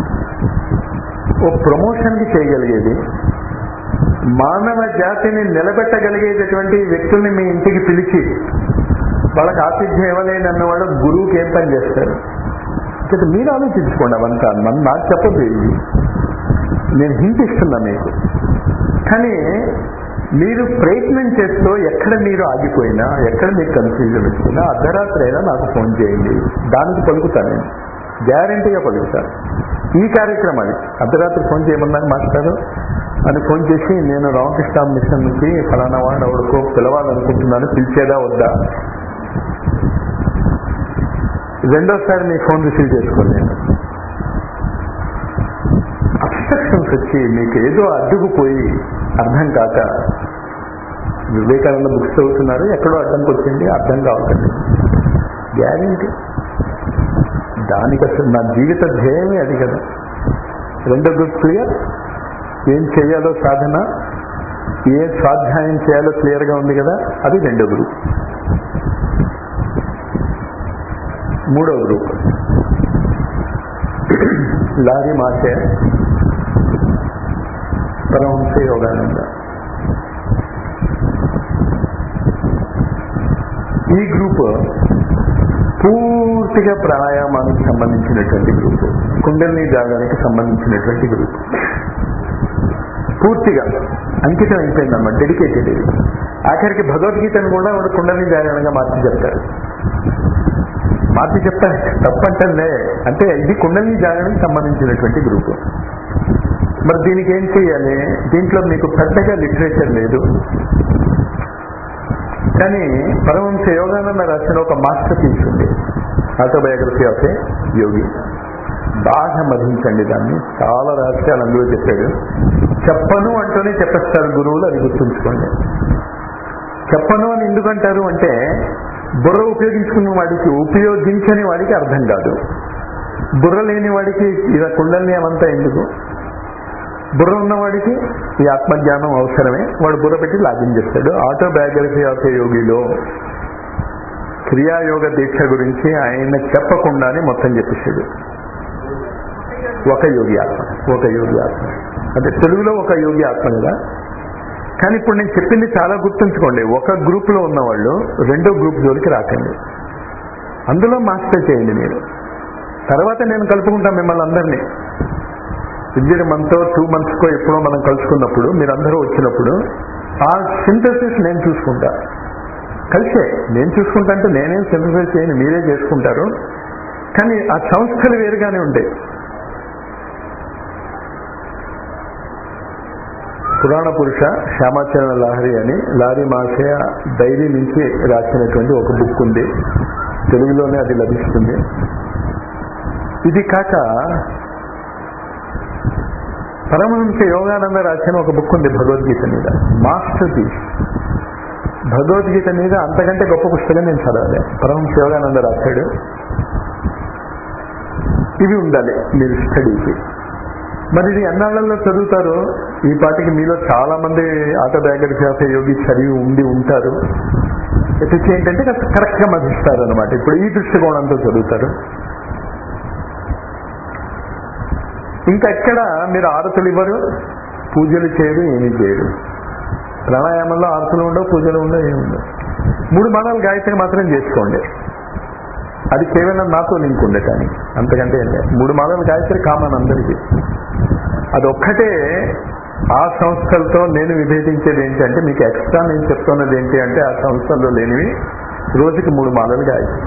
ఓ ప్రమోషన్కి చేయగలిగేది మానవ జాతిని నిలబెట్టగలిగేటటువంటి వ్యక్తుల్ని మీ ఇంటికి పిలిచి వాళ్ళకి ఆతిథ్యం ఇవ్వలేని అన్నవాడు గురువుకి ఏం పని చేస్తారు ఇక్కడ మీరు ఆలోచించుకోండి అవంతా మన నాకు చెప్పదు ఇది నేను హింట్ ఇస్తున్నా మీకు కానీ మీరు ప్రయత్నం చేస్తూ ఎక్కడ మీరు ఆగిపోయినా ఎక్కడ మీకు కన్ఫ్యూజన్ వచ్చినా అర్ధరాత్రి అయినా నాకు ఫోన్ చేయండి దానికి పలుకుతాను నేను గ్యారంటీగా పలుకుతాను ఈ కార్యక్రమాన్ని అర్ధరాత్రి ఫోన్ చేయమన్నారు మాస్టారు అని ఫోన్ చేసి నేను రామకృష్ణ మిషన్ నుంచి ఫలానా వాడు ఎవరికో పిలవాలనుకుంటున్నాను పిలిచేదా వద్దా రెండోసారి మీ ఫోన్ రిసీవ్ చేసుకోండి నేను అబ్స్ట్రక్షన్స్ వచ్చి మీకు ఏదో అడ్డుకుపోయి అర్థం కాక వివేకానంద బుక్స్ చదువుతున్నారు ఎక్కడో అడ్డంకి వచ్చింది అర్థం కావట్లేదు గ్యారంటీ దానికి అసలు నా జీవిత ధ్యేయమే అది కదా రెండో గ్రూప్ క్లియర్ ఏం చేయాలో సాధన ఏ స్వాధ్యాయం చేయాలో క్లియర్గా ఉంది కదా అది రెండో గ్రూప్ మూడో గ్రూప్ లారీ మాసే పరమహంస యోగానంద ఈ గ్రూప్ పూర్తిగా ప్రాణాయామానికి సంబంధించినటువంటి గ్రూప్ కుండలిని జాగానికి సంబంధించినటువంటి గ్రూప్ పూర్తిగా అంకితం అయిపోయిందన్నమాట డెడికేటెడ్ ఇది ఆఖరికి భగవద్గీతను కూడా వాడు కుండలిని జాగరణగా మార్చి చెప్తారు మార్చి చెప్తారు తప్పంటే అంటే ఇది కుండలిని జాగరణకి సంబంధించినటువంటి గ్రూప్ మరి దీనికి ఏం చేయాలి దీంట్లో మీకు పెద్దగా లిటరేచర్ లేదు కానీ పరమంశ యోగానంద రాసిన ఒక మాస్టర్ పీస్ ఉంది ఆటోబయోగ్రఫీ ఆఫ్ ఏ యోగి బాగా మధించండి దాన్ని చాలా రహస్యాలు అందులో చెప్పాడు చెప్పను అంటూనే చెప్పేస్తారు గురువులు అది గుర్తుంచుకోండి చెప్పను అని ఎందుకంటారు అంటే బుర్ర ఉపయోగించుకున్న వాడికి ఉపయోగించని వాడికి అర్థం కాదు బుర్ర లేని వాడికి ఇలా కుండల్ని అవంతా ఎందుకు బుర్ర ఉన్నవాడికి ఈ ఆత్మజ్ఞానం అవసరమే వాడు బుర్ర పెట్టి లాగిన్ చేస్తాడు ఆటోబయోగ్రఫీ ఆఫ్ ఏ యోగిలో క్రియాయోగ దీక్ష గురించి ఆయన చెప్పకుండానే మొత్తం చెప్పేశాడు ఒక యోగి ఆత్మ ఒక యోగి ఆత్మ అంటే తెలుగులో ఒక యోగి ఆత్మ కదా కానీ ఇప్పుడు నేను చెప్పింది చాలా గుర్తుంచుకోండి ఒక గ్రూప్ లో ఉన్నవాళ్ళు రెండో గ్రూప్ జోలికి రాకండి అందులో మాస్టర్ చేయండి మీరు తర్వాత నేను కలుపుకుంటాను మిమ్మల్ని అందరినీ ఇంజన్ మంత్ టూ మంత్స్కో ఎప్పుడో మనం కలుసుకున్నప్పుడు మీరందరూ వచ్చినప్పుడు ఆ సింథసిస్ నేను చూసుకుంటా కలిసే నేను చూసుకుంటా అంటే నేనేం సింథసిస్ చేయను మీరే చేసుకుంటారు కానీ ఆ సంస్థలు వేరుగానే ఉంటాయి పురాణ పురుష శ్యామాచరణ లహరి అని లారీ మాసయ డైరీ నుంచి రాసినటువంటి ఒక బుక్ ఉంది తెలుగులోనే అది లభిస్తుంది ఇది కాక పరమహంస యోగానంద రాసిన ఒక బుక్ ఉంది భగవద్గీత మీద మాస్టర్ పీస్ భగవద్గీత మీద అంతకంటే గొప్ప పుస్తకం నేను చదవాలి పరమహంస యోగానంద రాశాడు ఇవి ఉండాలి మీరు స్టడీకి మరి ఇది ఎన్నాళ్లలో చదువుతారు ఈ పాటికి మీలో చాలా మంది ఆటోబయోగ్రఫీ ఆఫ్ యోగి చదివి ఉండి ఉంటారు ఎట్లా ఏంటంటే కరెక్ట్ గా మధిస్తారు అనమాట ఇప్పుడు ఈ దృష్టికోణంతో చదువుతారు ఇంకా ఎక్కడ మీరు ఆరతులు ఇవ్వరు పూజలు చేయరు ఏమీ చేయరు ప్రాణాయామంలో ఆరతులు ఉండవు పూజలు ఉండవు ఏమి ఉండవు మూడు మానాలు గాయత్రి మాత్రం చేసుకోండి అది కేవలం నాతో లింక్ ఉండే కానీ అంతకంటే ఏం లేదు మూడు మాలలు గాయత్రి కామన్ అందరికీ అది ఒక్కటే ఆ సంస్థలతో నేను విభేదించేది ఏంటి అంటే మీకు ఎక్స్ట్రా నేను చెప్తున్నది ఏంటి అంటే ఆ సంస్థల్లో లేనివి రోజుకి మూడు మాలలు గాయత్రి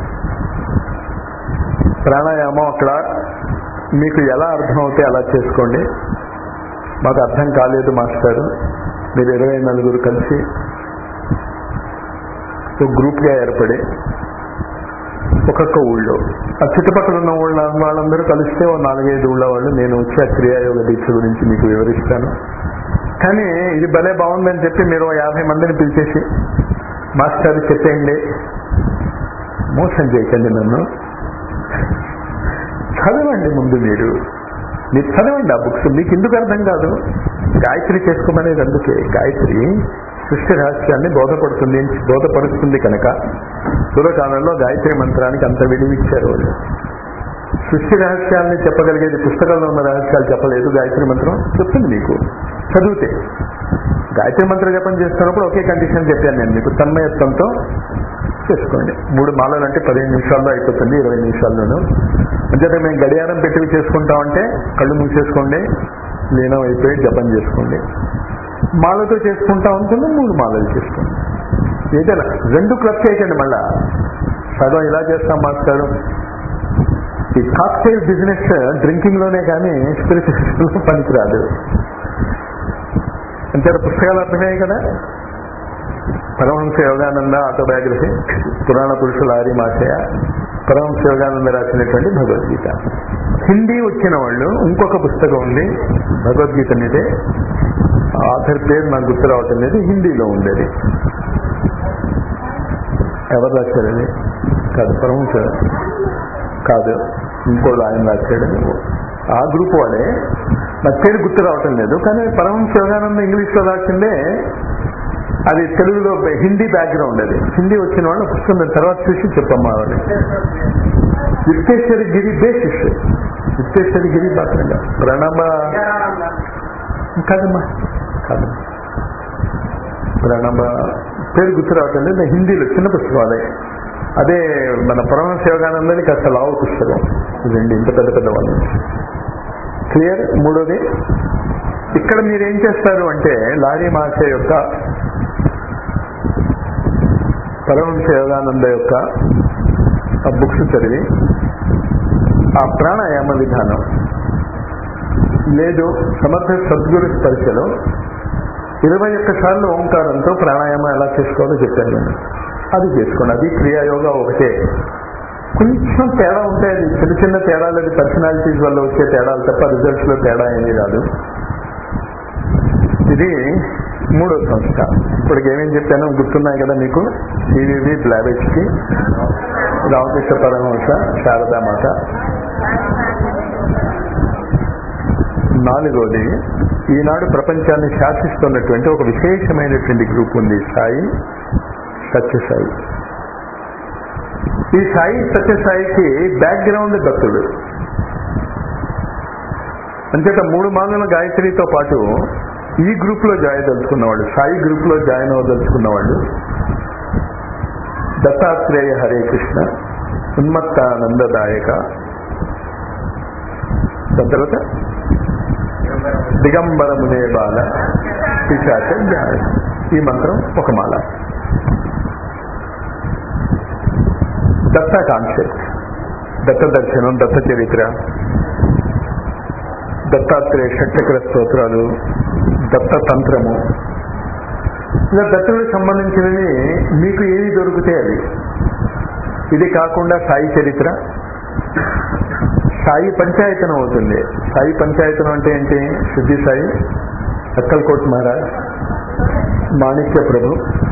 ప్రాణాయామం అక్కడ మీకు ఎలా అర్థం అవుతే అలా చేసుకోండి మాకు అర్థం కాలేదు మాస్టారు మీరు ఇరవై నలుగురు కలిసి ఒక గ్రూప్గా ఏర్పడి ఒక్కొక్క ఊళ్ళో ఆ చుట్టుపక్కల ఉన్న ఊళ్ళ వాళ్ళందరూ కలిస్తే ఓ నాలుగైదు ఊళ్ళ వాళ్ళు నేను వచ్చి ఆ క్రియాయోగ దీక్ష గురించి మీకు వివరిస్తాను కానీ ఇది భలే బాగుందని చెప్పి మీరు ఓ యాభై మందిని పిలిచేసి మాస్టర్ చెప్పేయండి మోసం చేయకండి నన్ను చదవండి ముందు మీరు మీరు చదవండి ఆ బుక్స్ మీకు ఎందుకు అర్థం కాదు గాయత్రి చేసుకోమనేది అందుకే గాయత్రి సృష్టి రహస్యాన్ని బోధపడుతుంది బోధపరుస్తుంది కనుక పూర్వకాలంలో గాయత్రి మంత్రానికి అంత విలువిచ్చారు వాళ్ళు సృష్టి రహస్యాల్ని చెప్పగలిగేది పుస్తకంలో ఉన్న రహస్యాలు చెప్పలేదు గాయత్రి మంత్రం చెప్తుంది మీకు చదివితే గాయత్రి మంత్ర జపం చేస్తున్నప్పుడు ఒకే కండిషన్ చెప్పాను నేను మీకు తన్మయత్వంతో చేసుకోండి మూడు మాలలు అంటే పదిహేను నిమిషాల్లో అయిపోతుంది ఇరవై నిమిషాల్లోనూ అంచేత మేము గడియారం పెట్టి చేసుకుంటామంటే కళ్ళు మూసేసుకోండి లీనం అయిపోయి జపం చేసుకోండి మాలతో చేసుకుంటా ఉంటుంది మూడు మాలలు చేసుకోండి ఏదైనా రెండు క్లబ్ చేయకండి మళ్ళా సగం ఇలా చేస్తాం మాస్టారు ఈ కాక్టైల్ బిజినెస్ డ్రింకింగ్ లోనే కానీ స్పిరిచువల్స్ లో పనికిరాదు అంటే పుస్తకాలు అర్థమయ్యాయి కదా పరమహంస యోగానంద ఆటోబయోగ్రఫీ పురాణ పురుషుల ఆర్యమాశయ పరమహంస యోగానంద రాసినటువంటి భగవద్గీత హిందీ వచ్చిన వాళ్ళు ఇంకొక పుస్తకం ఉంది భగవద్గీత మీదే ఆథర్ పేరు నాకు గుర్తు రావటం లేదు హిందీలో ఉండేది ఎవరు రాశారని కాదు పరమహంస కాదు ఇంకోళ్ళు ఆయన రాశాడు ఆ గ్రూప్ వాడే నాకు పేరు గుర్తు రావటం లేదు కానీ పరమహంస యోగానంద ఇంగ్లీష్ లో రాసిందే అది తెలుగులో హిందీ బ్యాక్గ్రౌండ్ అది హిందీ వచ్చిన వాళ్ళు పుస్తకం తర్వాత చూసి చెప్పమ్మా వాళ్ళు యుక్తేశ్వరి గిరి బేసిస్ యుక్తేశ్వరి గిరి బాగా ప్రణబ కాదమ్మా కాదమ్మా ప్రణబ పేరు గుర్తు రావటం లేదు హిందీలో చిన్న పుస్తకం అదే అదే మన పరమహంస యోగానందని కాస్త లావు పుస్తకం రెండు ఇంత పెద్ద పెద్ద వాళ్ళు క్లియర్ మూడోది ఇక్కడ మీరు ఏం చేస్తారు అంటే లారీ మాస యొక్క పరమహంస యోగానంద యొక్క ఆ బుక్స్ చదివి ఆ ప్రాణాయామ విధానం లేదు సమర్థ సద్గురు స్పర్శలో ఇరవై ఒక్క సార్లు ఓంకారంతో ప్రాణాయామం ఎలా చేసుకోవాలో చెప్పాను నేను అది చేసుకోండి అది క్రియాయోగా ఒకటే కొంచెం తేడా ఉంటాయి అది చిన్న చిన్న తేడాలు అది పర్సనాలిటీస్ వల్ల వచ్చే తేడాలు తప్ప రిజల్ట్స్ లో తేడా ఏమీ రాదు ఇది మూడో సంస్థ ఇప్పటికి ఏమేం చెప్పానో గుర్తున్నాయి కదా మీకు సివివి బ్లాబెచ్ కి రామకృష్ణ పరమహంస శారదామాత నాలుగోది ఈనాడు ప్రపంచాన్ని శాసిస్తున్నటువంటి ఒక విశేషమైనటువంటి గ్రూప్ ఉంది సాయి సత్యసాయి ఈ సాయి సత్యసాయికి బ్యాక్గ్రౌండ్ దత్తుడు అంచేత మూడు మాలల గాయత్రితో పాటు ఈ గ్రూప్ లో జాయిన్ దలుచుకున్నవాడు సాయి గ్రూప్ లో జాయిన్ అవ్వదలుచుకున్నవాడు దత్తాత్రేయ హరే కృష్ణ ఉన్మత్తానందదాయక దాని తర్వాత దిగంబరమునే బాల పిశాచ జ్ఞాన ఈ మంత్రం ఒక మాల దత్త కాన్సెప్ట్ దత్త దర్శనం దత్త చరిత్ర దత్తాత్రేయ షట్చక్ర స్తోత్రాలు దత్త తంత్రము ఇలా దత్తుడికి సంబంధించినవి మీకు ఏవి దొరికితే అవి ఇది కాకుండా సాయి చరిత్ర సాయి పంచాయతనం అవుతుంది సాయి పంచాయతనం అంటే ఏంటి సిద్ధి సాయి అక్కల్కోట్ మహారాజ్ మాణిక్య ప్రభు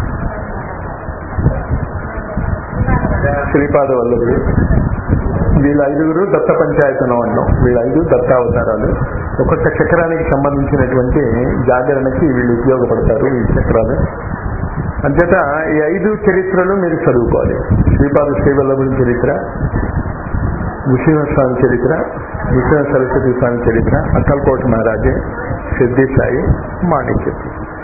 శ్రీపాద వల్లభుడు వీళ్ళ ఐదుగురు దత్త పంచాయతనం అన్నాం వీళ్ళ ఐదు దత్త అవతారాలు ఒక్కొక్క చక్రానికి సంబంధించినటువంటి జాగరణకి వీళ్ళు ఉపయోగపడతారు ఈ చక్రాలు అంచేత ఈ ఐదు చరిత్రలు మీరు చదువుకోవాలి శ్రీపాద శ్రీవల్లభుడి చరిత్ర నృసింహస్వామి చరిత్ర నృసింహ సరస్వతి స్వామి చరిత్ర అక్కల్కోట మహారాజే సిద్ధి సాయి మాణిక్య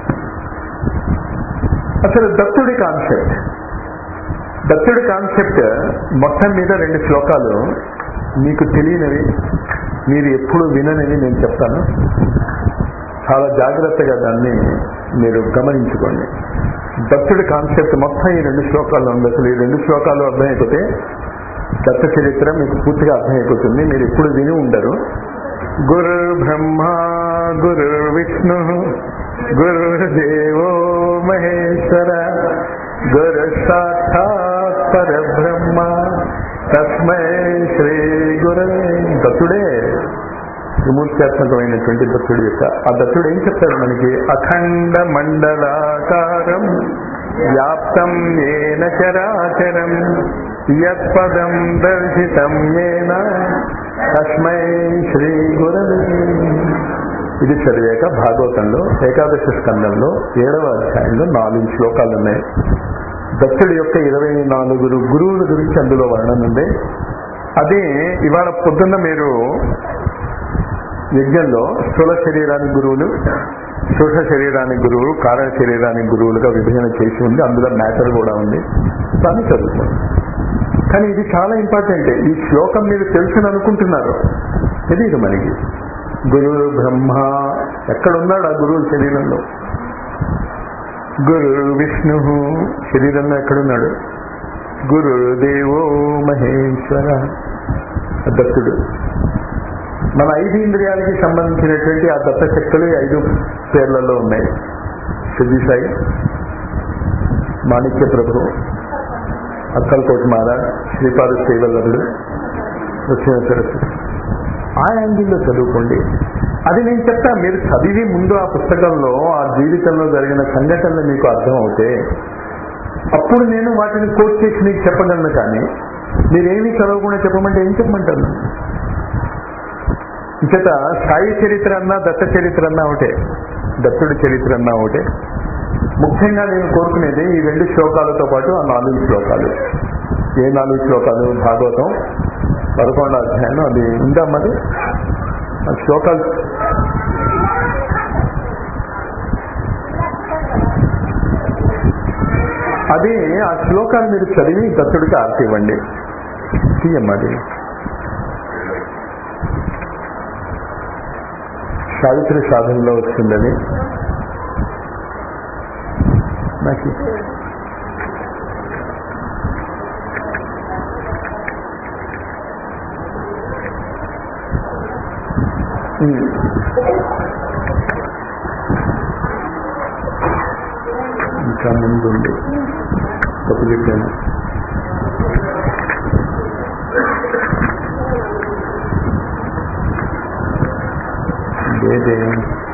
అసలు దత్తుడి కాన్సెప్ట్ దత్తుడి కాన్సెప్ట్ మొత్తం మీద రెండు శ్లోకాలు మీకు తెలియనివి మీరు ఎప్పుడు విననివి నేను చెప్తాను చాలా జాగ్రత్తగా దాన్ని మీరు గమనించుకోండి దత్తుడి కాన్సెప్ట్ మొత్తం ఈ రెండు శ్లోకాల్లో ఉంది అసలు ఈ రెండు శ్లోకాలు అర్థమైపోతే దత్త చరిత్ర మీకు పూర్తిగా అర్థమైపోతుంది మీరు ఎప్పుడు విని ఉండరు గురు బ్రహ్మ గురు విష్ణు గురుదేవో మహేశ్వర గురు సాక్షాత్ పరబ్రహ్మ తస్మై శ్రీ గురవే దత్తుడే విమూర్త్యాత్మకమైనటువంటి దత్తుడి యొక్క ఆ దత్తుడు ఏం చెప్తాడు మనకి అఖండ మండలాకారం వ్యాప్తం ఏన చరాచరం యత్పదం దర్శితం ఏన తస్మై శ్రీ గురవే ఇది చదివాక భాగవతంలో ఏకాదశి స్కందంలో ఏడవ అధ్యాయంలో నాలుగు శ్లోకాలు ఉన్నాయి దత్తుడి యొక్క ఇరవై నాలుగురు గురువుల గురించి అందులో వర్ణన ఉంది అది ఇవాళ పొద్దున్న మీరు యజ్ఞంలో స్థూల శరీరానికి గురువులు సూక్ష్మ శరీరానికి గురువులు కారణ శరీరానికి గురువులుగా విభజన చేసి ఉంది అందులో మ్యాటర్ కూడా ఉంది దాన్ని చదువుకోండి కానీ ఇది చాలా ఇంపార్టెంట్ ఈ శ్లోకం మీరు తెలుసుని అనుకుంటున్నారు తెలియదు మనకి గురువు బ్రహ్మ ఎక్కడున్నాడు ఆ గురువు శరీరంలో గురు విష్ణు శరీరంలో ఎక్కడున్నాడు గురు దేవో మహేశ్వర దత్తుడు మన ఐదు ఇంద్రియాలకి సంబంధించినటువంటి ఆ దత్త శక్తులు ఈ ఐదు పేర్లలో ఉన్నాయి సిద్ధి సాయి మాణిక్య ప్రభు అక్కల్కోట మహారాజ్ శ్రీపాద శ్రీవల్లభుడు వచ్చిన సరస్వతి ఆ యాంగిల్లో చదువుకోండి అది నేను చెప్తా మీరు చదివి ముందు ఆ పుస్తకంలో ఆ జీవితంలో జరిగిన సంఘటనలు మీకు అర్థం అవుతే అప్పుడు నేను వాటిని కోట్ చేసి మీకు చెప్పగలను కానీ మీరేమీ చదవకుండా చెప్పమంటే ఏం చెప్పమంటాను ఇంచేత సాయి చరిత్ర అన్నా దత్త చరిత్ర అన్నా ఒకటే దత్తుడి చరిత్ర అన్నా ఒకటే ముఖ్యంగా నేను కోరుకునేది ఈ రెండు శ్లోకాలతో పాటు ఆ నాలుగు శ్లోకాలు ఏ నాలుగు శ్లోకాలు భాగవతం పదకొండో అధ్యాయం అది ఉందా మరి ఆ శ్లోకాలు అది ఆ శ్లోకాలు మీరు చదివి దత్తుడికి ఆర్తి ఇవ్వండి తీయమ్మది సావిత్రి సాధనలో వచ్చిందని నాకు ఉమ్. ఇంకా ముందుండి తప్పు చెప్పాను లేదే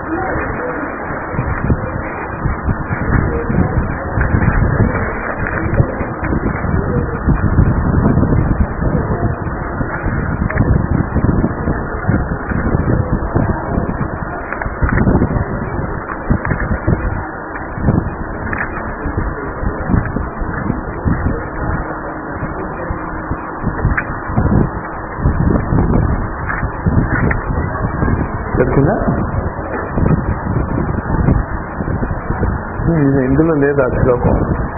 వచ్చిందా ఇది ఇందులో లేదు ఆ శ్లోకం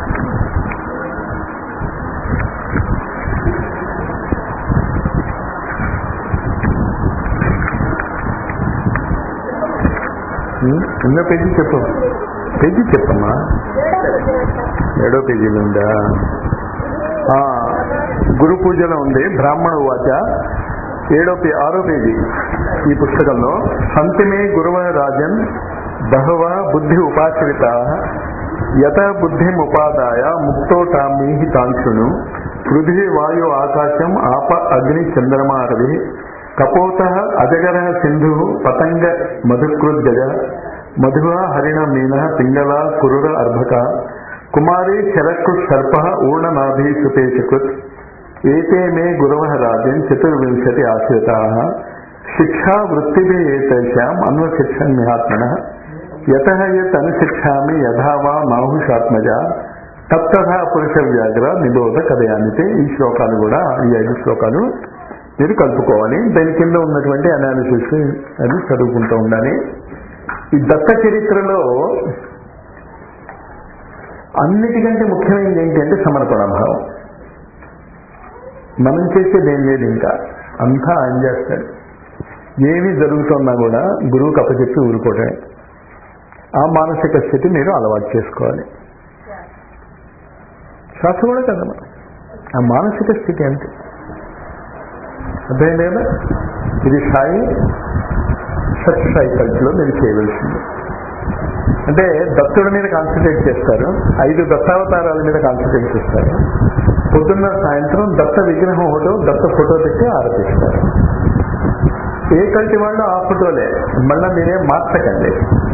ఉమ్, ఎన్నో పేజీ చెప్పు పేజీ చెప్పమ్మా ఏడో పేజీలో ఉందా ఆ, గురు పూజలో ఉంది బ్రాహ్మణ వాచ ఏడో పే ఆరో పేజీ ఈ పుస్తకంలో సంతిమే గురువ రాజన్ బహవ బుద్ధి ఉపాశ్రిత యత బుద్ధిం ఉపాదాయ ముక్తోటామీహి తాంక్షును పృథివీ వాయు ఆకాశం ఆప అగ్ని చంద్రమా రవి కపోత అజగర సింధు పతంగ మధుకృద్గజ మధువ హరిణ మీన పింగళ కురుర అర్భక కుమారి శరకృత్ సర్ప ఊర్ణనాభి సుతేశకృత్ ఏతే మే గురవ రాజన్ చతుర్వింశతి ఆశ్రితా శిక్షా వృత్తిభి ఏతేషాం అన్వశిక్షన్ మహాత్మన యత యత్ అనుశిక్షామి యథా వా నాహుషాత్మజ తత్తథా పురుష వ్యాఘ్ర నిబోధ కథయానితే ఈ శ్లోకాలు కూడా ఈ ఐదు శ్లోకాలు మీరు కలుపుకోవాలి దాని కింద ఉన్నటువంటి అనాలిసిస్ అది చదువుకుంటూ ఉండాలి ఈ దత్త చరిత్రలో అన్నిటికంటే ముఖ్యమైనది ఏంటంటే సమర్పణ భావం మనం చేసేది ఏం లేదు ఇంకా అంతా ఆయన చేస్తాడు ఏమి జరుగుతున్నా కూడా గురువుకి అప్పచెప్పి ఊరుకోవటమే ఆ మానసిక స్థితి మీరు అలవాటు చేసుకోవాలి శ్వాస కూడా కదమ్మా ఆ మానసిక స్థితి అంతే అర్థమైంది కదా ఇది సాయి సత్ సాయి కల్చర్లో మీరు చేయవలసింది అంటే దత్తుడి మీద కాన్సన్ట్రేట్ చేస్తారు ఐదు దత్తావతారాల మీద కాన్సన్ట్రేట్ చేస్తారు పొద్దున్న సాయంత్రం దత్త విగ్రహం ఒకటో దత్త ఫోటో పెట్టి ఆరతిస్తారు ఏ కంటి వాళ్ళు ఆ ఫోటోలే మళ్ళా మీరేం మార్చకండి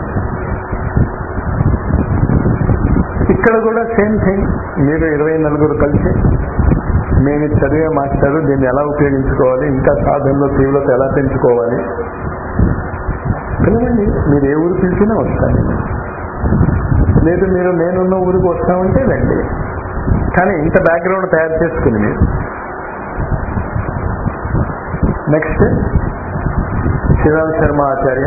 ఇక్కడ కూడా సేమ్ థింగ్ మీరు ఇరవై నలుగురు కలిసి మేము ఇది చదివే మాస్టారు దీన్ని ఎలా ఉపయోగించుకోవాలి ఇంకా సాధనలో తీవ్రత ఎలా పెంచుకోవాలి పిలవండి మీరు ఏ ఊరు పిలిచినా వస్తాను లేదు మీరు నేనున్న ఊరికి వస్తామంటే రండి కానీ ఇంత బ్యాక్గ్రౌండ్ తయారు చేసుకుని మీరు నెక్స్ట్ శ్రీరామ్ శర్మ ఆచార్య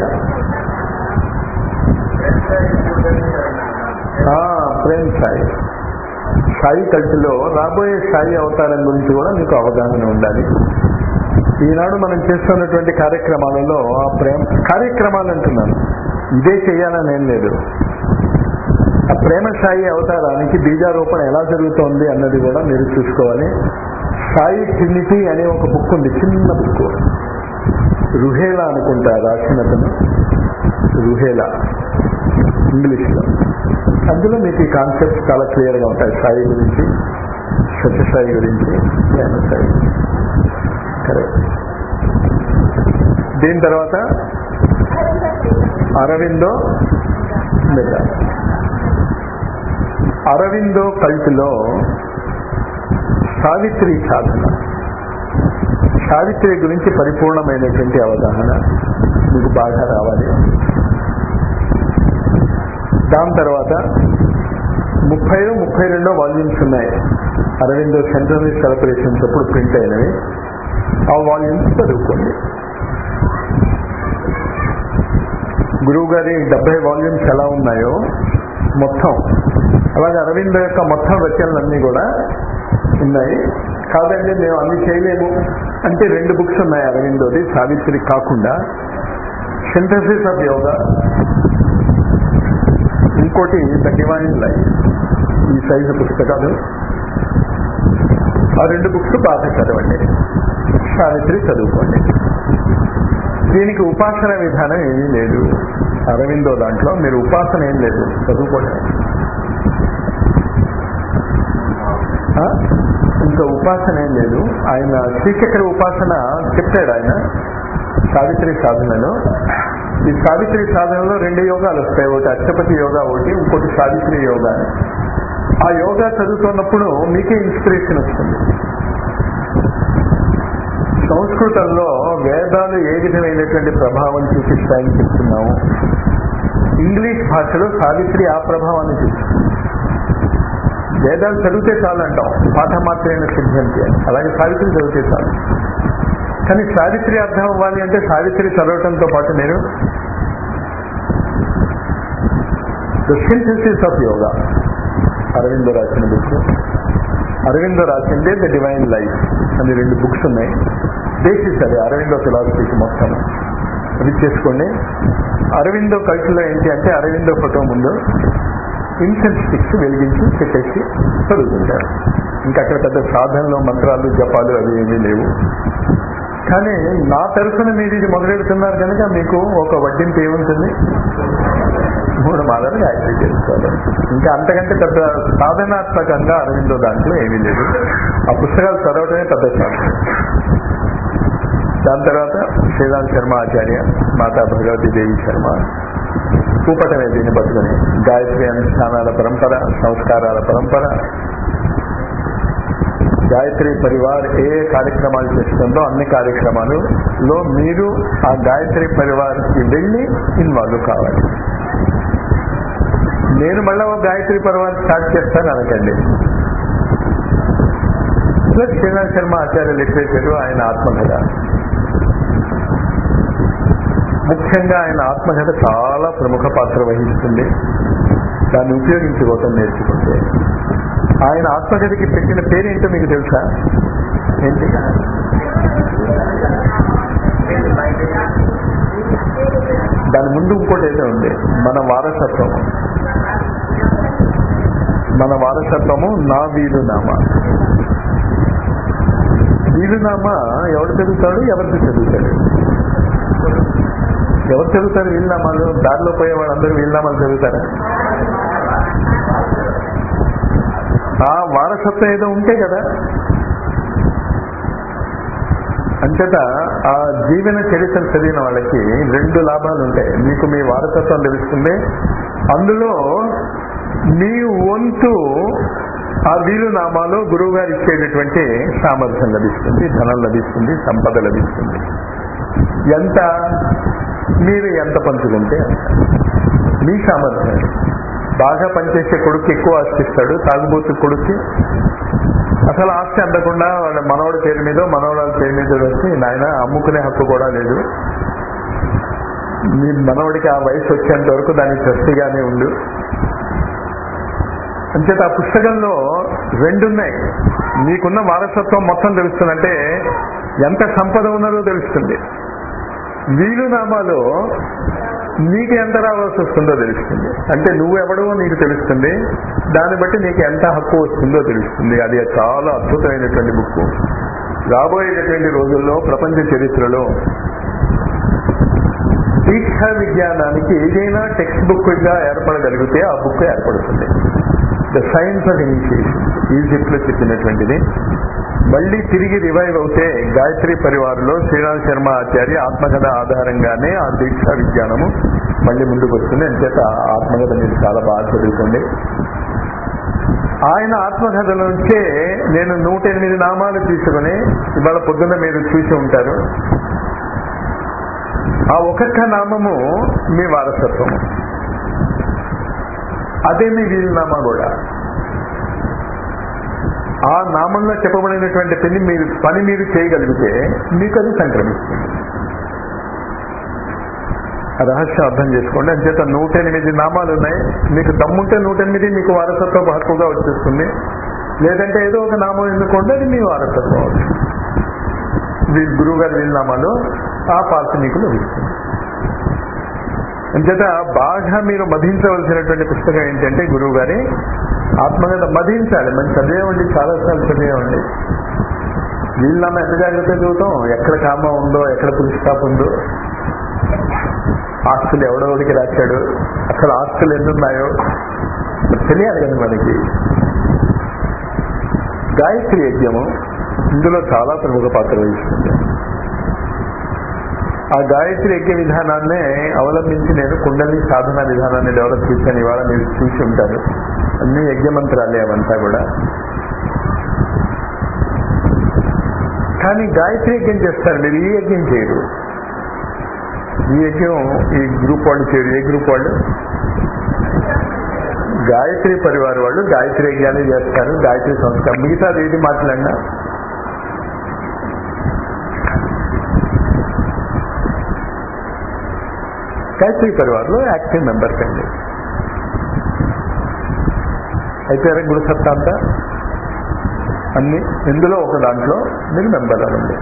ఆ, ప్రేమ్ సాయి సాయి కల్టిలో రాబోయే సాయి అవతారం గురించి కూడా మీకు అవగాహన ఉండాలి ఈనాడు మనం చేస్తున్నటువంటి కార్యక్రమాలలో ఆ ప్రేమ కార్యక్రమాలు అంటున్నాను ఇదే చేయాలని ఏం లేదు ఆ ప్రేమ సాయి అవతారానికి బీజారోపణ ఎలా జరుగుతోంది అన్నది కూడా మీరు చూసుకోవాలి సాయి ట్రినిటీ అనే ఒక బుక్ ఉంది చిన్న బుక్ రుహేలా అనుకుంటా రాసినతను రుహేలా ఇంగ్లీష్లో అందులో మీకు ఈ కాన్సెప్ట్ చాలా క్లియర్గా ఉంటాయి సాయి గురించి సత్యసాయి గురించి ప్రేమ సాయి కరెక్ట్ దీని తర్వాత అరవిందో లేదా అరవిందో కల్టిలో సావిత్రి సాధన సావిత్రి గురించి పరిపూర్ణమైనటువంటి అవగాహన మీకు బాగా రావాలి దాని తర్వాత ముప్పై ముప్పై రెండో వాల్యూమ్స్ ఉన్నాయి అరవిందో సెంట్రల్ సెలబ్రేషన్స్ అప్పుడు ప్రింట్ అయినవి ఆ వాల్యూమ్స్ చదువుకోండి గురువు గారి డెబ్బై వాల్యూమ్స్ ఎలా ఉన్నాయో మొత్తం అలాగే అరవింద యొక్క మొత్తం రచనలన్నీ కూడా ఉన్నాయి కాదండి మేము అన్ని చేయలేము అంటే రెండు బుక్స్ ఉన్నాయి అరవిందోది సావిత్రి కాకుండా సింథసిస్ ఆఫ్ యోగా ఇంకోటి ద డివైన్ లైఫ్ ఈ సైజు పుస్తకాలు ఆ రెండు బుక్స్ బాగా చదవండి సావిత్రి చదువుకోండి దీనికి ఉపాసన విధానం ఏమీ లేదు అరవిందో దాంట్లో మీరు ఉపాసన ఏం లేదు చదువుకోండి ఆ? ఇంకా ఉపాసన ఏం లేదు ఆయన శ్రీచక్ర ఉపాసన చెప్పాడు ఆయన సావిత్రి సాధనలో ఈ సావిత్రి సాధనలో రెండు యోగాలు వస్తాయి ఒకటి అష్టపతి యోగా ఒకటి ఇంకోటి సావిత్రి యోగా అని. ఆ యోగా చదువుతున్నప్పుడు మీకే ఇన్స్పిరేషన్ వస్తుంది సంస్కృతంలో వేదాలు ఏ విధమైనటువంటి ప్రభావం చూపిస్తాయని చెప్తున్నాము ఇంగ్లీష్ భాషలో సావిత్రి ఆ ప్రభావాన్ని చూపిస్తుంది వేదాలు చదివితే చాలు అంటాం పాఠ మాత్రమే సిద్ధాంతి అని అలాగే సావిత్రి చదివితే చాలు కానీ సావిత్రి అర్థం అవ్వాలి అంటే సావిత్రి చదవటంతో పాటు నేను the synthesis of yoga Aurobindo రాసిన బుక్ అరవిందో రాసిందే ద డివైన్ లైఫ్ అని రెండు బుక్స్ ఉన్నాయి బేసిస్ అది అరవిందో ఫిలాసఫీకి మొత్తం అది చేసుకోండి అరవిందో కల్చర్లో ఏంటి అంటే అరవిందో ఫోటో ముందు ఇన్సెన్స్ స్టిక్స్ వెలిగించి పెట్టేసి చదువుతుంటారు ఇంకా అక్కడ పెద్ద సాధనలు మంత్రాలు జపాలు అవి ఏమీ లేవు కానీ నా తరఫున మీరు ఇది మొదలెడుతున్నారు కనుక మీకు ఒక వడ్డింపు ఏముంటుంది మూడు మాలలు గాయత్రి చేసుకోవాలి ఇంకా అంతకంటే పెద్ద సాధనాత్మకంగా అరవిందో దాంట్లో ఏమీ లేదు ఆ పుస్తకాలు చదవటమే పెద్ద సాధన దాని తర్వాత శ్రీరామ్ శర్మ ఆచార్య మాతా భగవతి దేవి శర్మ కూపటమే దీన్ని పట్టుకుని గాయత్రి అనుష్ఠానాల పరంపర సంస్కారాల పరంపర గాయత్రి పరివార్ ఏ ఏ కార్యక్రమాలు చేస్తుందో అన్ని కార్యక్రమాలలో మీరు ఆ గాయత్రి పరివార్కి వెళ్ళి ఇన్వాల్వ్ కావాలి నేను మళ్ళీ ఒక గాయత్రి పరివార్ స్టార్ట్ చేస్తాను అనకండి ప్లస్ శ్రీనాథ్ శర్మ ఆచార్య లిటరేచర్ ఆయన ఆత్మకథ ముఖ్యంగా ఆయన ఆత్మకథ చాలా ప్రముఖ పాత్ర వహిస్తుంది దాన్ని ఉపయోగించుకోవటం నేర్చుకుంటే ఆయన ఆత్మకథకి పెట్టిన పేరేంటో మీకు తెలుసా ఏంటి దాని ముందు ఇంకోటి ఏదో ఉంది మన వారసత్వం మన వారసత్వము నా వీలునామా వీలునామా ఎవడు చదువుతాడు ఎవరికి చదువుతాడు ఎవరు చదువుతారు వీళ్ళనామాలు దారిలో పోయే వాళ్ళందరూ వీళ్ళనామాలు చదువుతారా ఆ వారసత్వం ఏదో ఉంటే కదా అంచేత ఆ జీవన చరిత్ర చదివిన వాళ్ళకి రెండు లాభాలు ఉంటాయి మీకు మీ వారసత్వం తెలుస్తుంది అందులో మీ వంతు ఆ వీలునామాలో గురువు గారు ఇచ్చేటటువంటి సామర్థ్యం లభిస్తుంది ధనం లభిస్తుంది సంపద లభిస్తుంది ఎంత మీరు ఎంత పంచుకుంటే అంత మీ సామర్థ్యం బాగా పనిచేసే కొడుకు ఎక్కువ ఆస్తిస్తాడు తాగుబోతు కొడుక్కి అసలు ఆస్తి అందకుండా వాళ్ళ మనవడి పేరు మీద మనవడాల పేరు మీద వచ్చి నాయన అమ్ముకునే హక్కు కూడా లేదు మీ మనవడికి ఆ వయసు వచ్చేంత వరకు దానికి ట్రస్టీగానే ఉండు అంచేత ఆ పుస్తకంలో రెండున్నాయి మీకున్న వారసత్వం మొత్తం తెలుస్తుందంటే ఎంత సంపద ఉన్నదో తెలుస్తుంది వీలునామాలో నీకు ఎంత రావాల్సి వస్తుందో తెలుస్తుంది అంటే నువ్వు ఎవడో నీకు తెలుస్తుంది దాన్ని బట్టి నీకు ఎంత హక్కు వస్తుందో తెలుస్తుంది అది చాలా అద్భుతమైనటువంటి బుక్ రాబోయేటటువంటి రోజుల్లో ప్రపంచ చరిత్రలో దీక్షా విజ్ఞానానికి ఏదైనా టెక్స్ట్ బుక్ గా ఏర్పడగలిగితే ఆ బుక్ ఏర్పడుతుంది the science of initiation Egypt లో చెప్పినటువంటిది మళ్ళీ తిరిగి రివైవ్ అవుతే గాయత్రి పరివారంలో శ్రీరామ్ శర్మ ఆచార్య ఆత్మకథ ఆధారంగానే ఆ దీక్షా విజ్ఞానము మళ్ళీ ముందుకు వస్తుంది అంచేత ఆ ఆత్మకథ మీరు చాలా బాగా చదువుకోండి ఆయన ఆత్మకథ నుంచే నేను నూట ఎనిమిది నామాలు తీసుకుని ఇవాళ పొద్దున్న మీరు చూసి ఉంటారు ఆ ఒక్కొక్క నామము మీ వారసత్వము అదే మీ వీలునామా కూడా ఆ నామంలో చెప్పబడినటువంటి పని మీరు పని మీరు చేయగలిగితే మీకు అది సంక్రమిస్తుంది ఆ రహస్యం అర్థం చేసుకోండి అంచేత నూట ఎనిమిది నామాలు ఉన్నాయి మీకు దమ్ముంటే నూట ఎనిమిది మీకు వారసత్వ హక్కుగా వచ్చేస్తుంది లేదంటే ఏదో ఒక నామం ఎన్నుకోండి అది మీ వారసత్వం అవుతుంది వీళ్ళ గురువు గారి వీళ్ళనామాలు ఆ పార్టీ మీకు లభిస్తుంది అంచేత బాగా మీరు మధించవలసినటువంటి పుస్తకం ఏంటంటే గురువు గారి ఆత్మగత మధించాలి మనం చదివేవండి చాలాసార్లు చదివేవండి వీళ్ళనామా ఎంత జాగ్రత్త చదువుతాం ఎక్కడ కామ ఉందో ఎక్కడ పులిస్టాప్ ఉందో ఆస్తులు ఎవడెవడికి రాశాడు అసలు ఆస్తులు ఎన్నున్నాయో తెలియాలి కదా మనకి గాయత్రి యజ్ఞము ఇందులో చాలా ప్రముఖ పాత్ర వహిస్తుంది ఆ గాయత్రి యజ్ఞ విధానాన్నే అవలంబించి నేను కుండలి సాధన విధానాన్ని డెవలప్ చేశాను ఇవాళ మీరు చూసి ఉంటారు అన్ని యజ్ఞ మంత్రాలే అవంతా కూడా కానీ గాయత్రి యజ్ఞం చేస్తారు మీరు ఈ యజ్ఞం చేయరు ఈ యజ్ఞం ఈ గ్రూప్ వాళ్ళు చేయరు ఏ గ్రూప్ వాళ్ళు గాయత్రి పరివార్ వాళ్ళు గాయత్రి యజ్ఞాన్ని చేస్తారు గాయత్రి సంస్కారం మిగతాది ఏది మాట్లాడినా గాయత్రి పరివార్లో యాక్టివ్ మెంబర్స్ అండి అయితే గురు సత్తా అంతా అన్ని ఇందులో ఒక దాంట్లో మీరు మెంబర్ అవ్వండి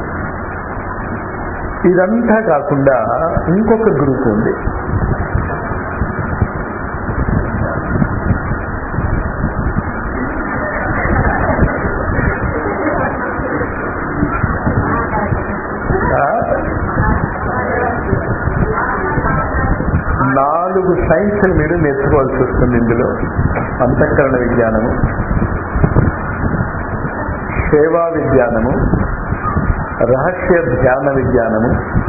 ఇదంతా కాకుండా ఇంకొక గ్రూప్ ఉంది నాలుగు సైన్స్ మీరు నేర్చుకోవాల్సి వస్తుంది ఇందులో అంతఃకరణ విజ్ఞానము సేవా విజ్ఞానము రహస్య ధ్యాన విజ్ఞానము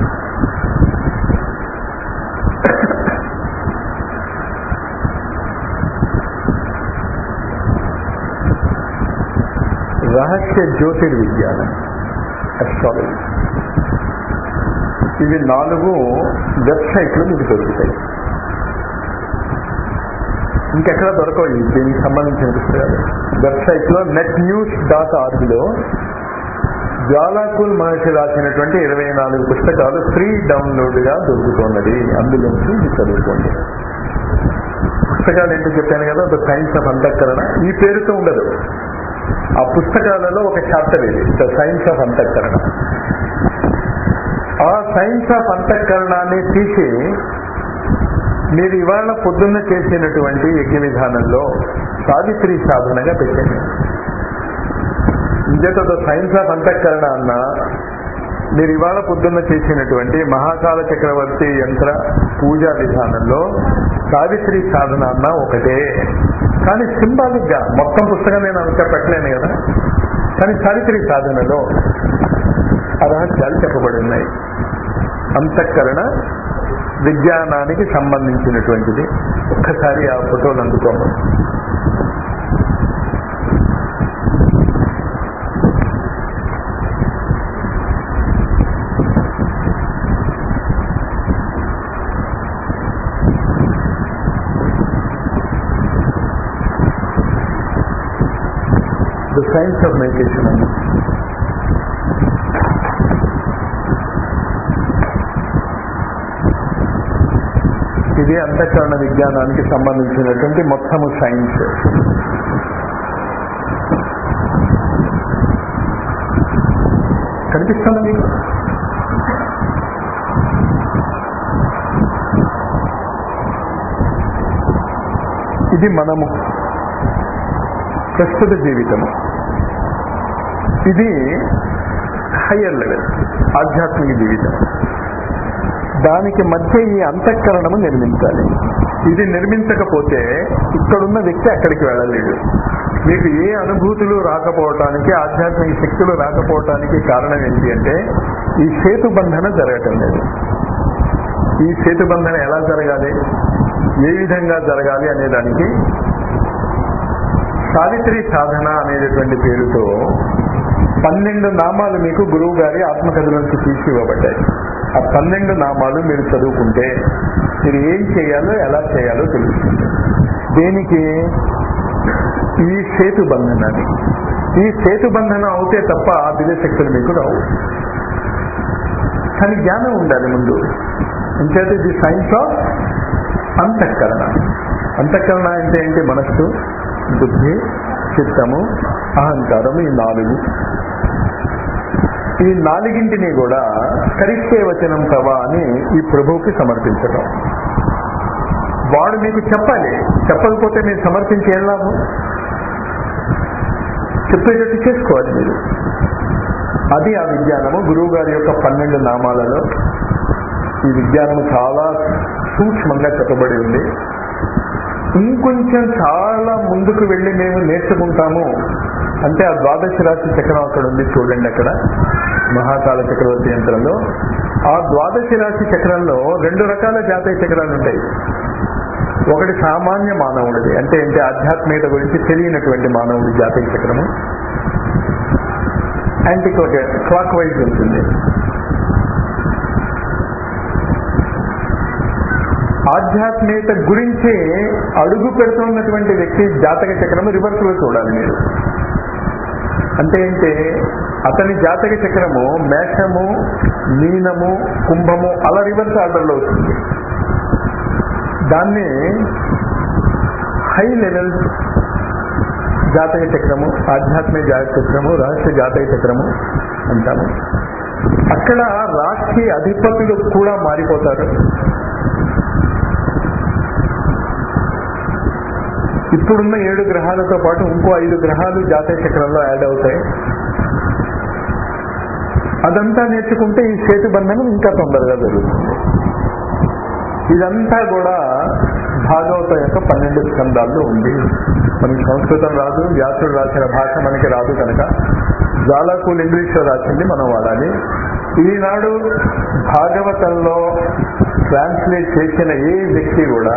రహస్య జ్యోతిర్విజ్ఞానం అస్ట్రాలజీ ఇవి నాలుగు వెబ్సైట్లు మీకు దొరుకుతాయి ఇంకెక్కడ దొరకవు ఇవి దీనికి సంబంధించిన పుస్తకాలు వెబ్సైట్ లో నెట్ న్యూస్ డాట్ ఆర్గ్ లో జ్వాలాకుల్ మహర్షి రాసినటువంటి ఇరవై నాలుగు పుస్తకాలు ఫ్రీ డౌన్లోడ్ గా దొరుకుతున్నది అందులోంచి ఇది చదువుకోండి పుస్తకాలు ఏంటో చెప్పాను కదా ద సైన్స్ ఆఫ్ అంతఃకరణ ఈ పేరుతో ఉండదు ఆ పుస్తకాలలో ఒక చాప్టర్ ఇది ద సైన్స్ ఆఫ్ అంతఃకరణ ఆ సైన్స్ ఆఫ్ అంతఃకరణాన్ని తీసి మీరు ఇవాళ పొద్దున్న చేసినటువంటి యజ్ఞ విధానంలో సావిత్రి సాధనగా పెట్టండి ఇంకేత సైన్స్ ఆఫ్ అంతఃకరణ అన్న మీరు ఇవాళ పొద్దున్న చేసినటువంటి మహాకాల చక్రవర్తి యంత్ర పూజా విధానంలో సావిత్రి సాధన అన్న ఒకటే కానీ సింబాలిక్ గా మొత్తం పుస్తకం నేను అంత పెట్టలేను కదా కానీ సావిత్రి సాధనలో ఆ రహస్యాలు చెప్పబడి ఉన్నాయి అంతఃకరణ విజ్ఞానానికి సంబంధించినటువంటిది ఒక్కసారి ఆ ఫోటోలు అందుకోమని ద సైన్స్ ఆఫ్ మెడిటేషన్ అని ఇది అంతఃకరణ విజ్ఞానానికి సంబంధించినటువంటి మొత్తము సైన్స్ కనిపిస్తుంది మీకు ఇది మనము ప్రస్తుత జీవితము ఇది హయ్యర్ లెవెల్ ఆధ్యాత్మిక జీవితం దానికి మధ్య ఈ అంతఃకరణము నిర్మించాలి ఇది నిర్మించకపోతే ఇక్కడున్న వ్యక్తి అక్కడికి వెళ్ళలేడు మీకు ఏ అనుభూతులు రాకపోవటానికి ఆధ్యాత్మిక శక్తులు రాకపోవటానికి కారణం ఏంటి అంటే ఈ సేతు బంధన జరగటం లేదు ఈ సేతు బంధన ఎలా జరగాలి ఏ విధంగా జరగాలి అనే దానికి సావిత్రి సాధన అనేటటువంటి పేరుతో పన్నెండు నామాలు మీకు గురువు గారి ఆత్మకథ నుంచి తీసి ఇవ్వబడ్డాయి ఆ పన్నెండు నామాలు మీరు చదువుకుంటే మీరు ఏం చేయాలో ఎలా చేయాలో తెలుస్తుంది దేనికి ఈ సేతు బంధనాన్ని ఈ సేతు బంధనం అవుతే తప్ప ఆ దివ్యశక్తులు మీకు రావు కానీ జ్ఞానం ఉండాలి ముందు ఇంకేత ఇది సైన్స్ ఆఫ్ అంతఃకరణ అంతఃకరణ అంటే ఏంటి మనస్సు బుద్ధి చిత్తము అహంకారం ఈ నాలుగు ఈ నాలుగింటిని కూడా కరిష్టే వచనం తవా అని ఈ ప్రభువుకి సమర్పించడం వాడు మీకు చెప్పాలి చెప్పకపోతే మీరు సమర్పించి ఏం లాభం చెప్పేటట్టు చేసుకోవాలి మీరు అది ఆ విజ్ఞానము గురువు గారి యొక్క పన్నెండు నామాలలో ఈ విజ్ఞానము చాలా సూక్ష్మంగా చెప్పబడి ఉంది ఇంకొంచెం చాలా ముందుకు వెళ్ళి మేము నేర్చుకుంటాము అంటే ఆ ద్వాదశ రాశి చక్రం అక్కడ ఉంది చూడండి అక్కడ మహాకాల చక్రవర్తి యంత్రంలో ఆ ద్వాదశ రాశి చక్రంలో రెండు రకాల జాతీయ చక్రాలు ఉంటాయి ఒకటి సామాన్య మానవుడిది అంటే ఏంటి ఆధ్యాత్మికత గురించి తెలియనటువంటి మానవుడి జాతీయ చక్రము యాంటీ క్లాక్ వైజ్ ఉంటుంది ఆధ్యాత్మికత గురించి అడుగు పెడుతున్నటువంటి వ్యక్తి జాతక చక్రము రివర్స్ లో చూడాలి మీరు అంటే ఏంటి అతని జాతక చక్రము మేషము మీనము కుంభము అలా రివర్స్ ఆర్డర్ లో వస్తుంది దాన్ని హై లెవెల్ జాతక చక్రము ఆధ్యాత్మిక జాతక చక్రము రహస్య జాతక చక్రము అంటాము అక్కడ రాశి అధిపతులు కూడా మారిపోతారు ఇప్పుడున్న ఏడు గ్రహాలతో పాటు ఇంకో ఐదు గ్రహాలు జాతీయ చక్రంలో యాడ్ అవుతాయి అదంతా నేర్చుకుంటే ఈ సేతు బంధనం ఇంకా తొందరగా జరుగుతుంది ఇదంతా కూడా భాగవతం యొక్క పన్నెండు స్కందాల్లో ఉంది మనకి సంస్కృతం రాదు వ్యాసుడు రాసిన భాష మనకి రాదు కనుక జాలాకూల్ ఇంగ్లీష్లో రాసింది మనం వాడాలి ఈనాడు భాగవతంలో ట్రాన్స్లేట్ చేసిన ఏ వ్యక్తి కూడా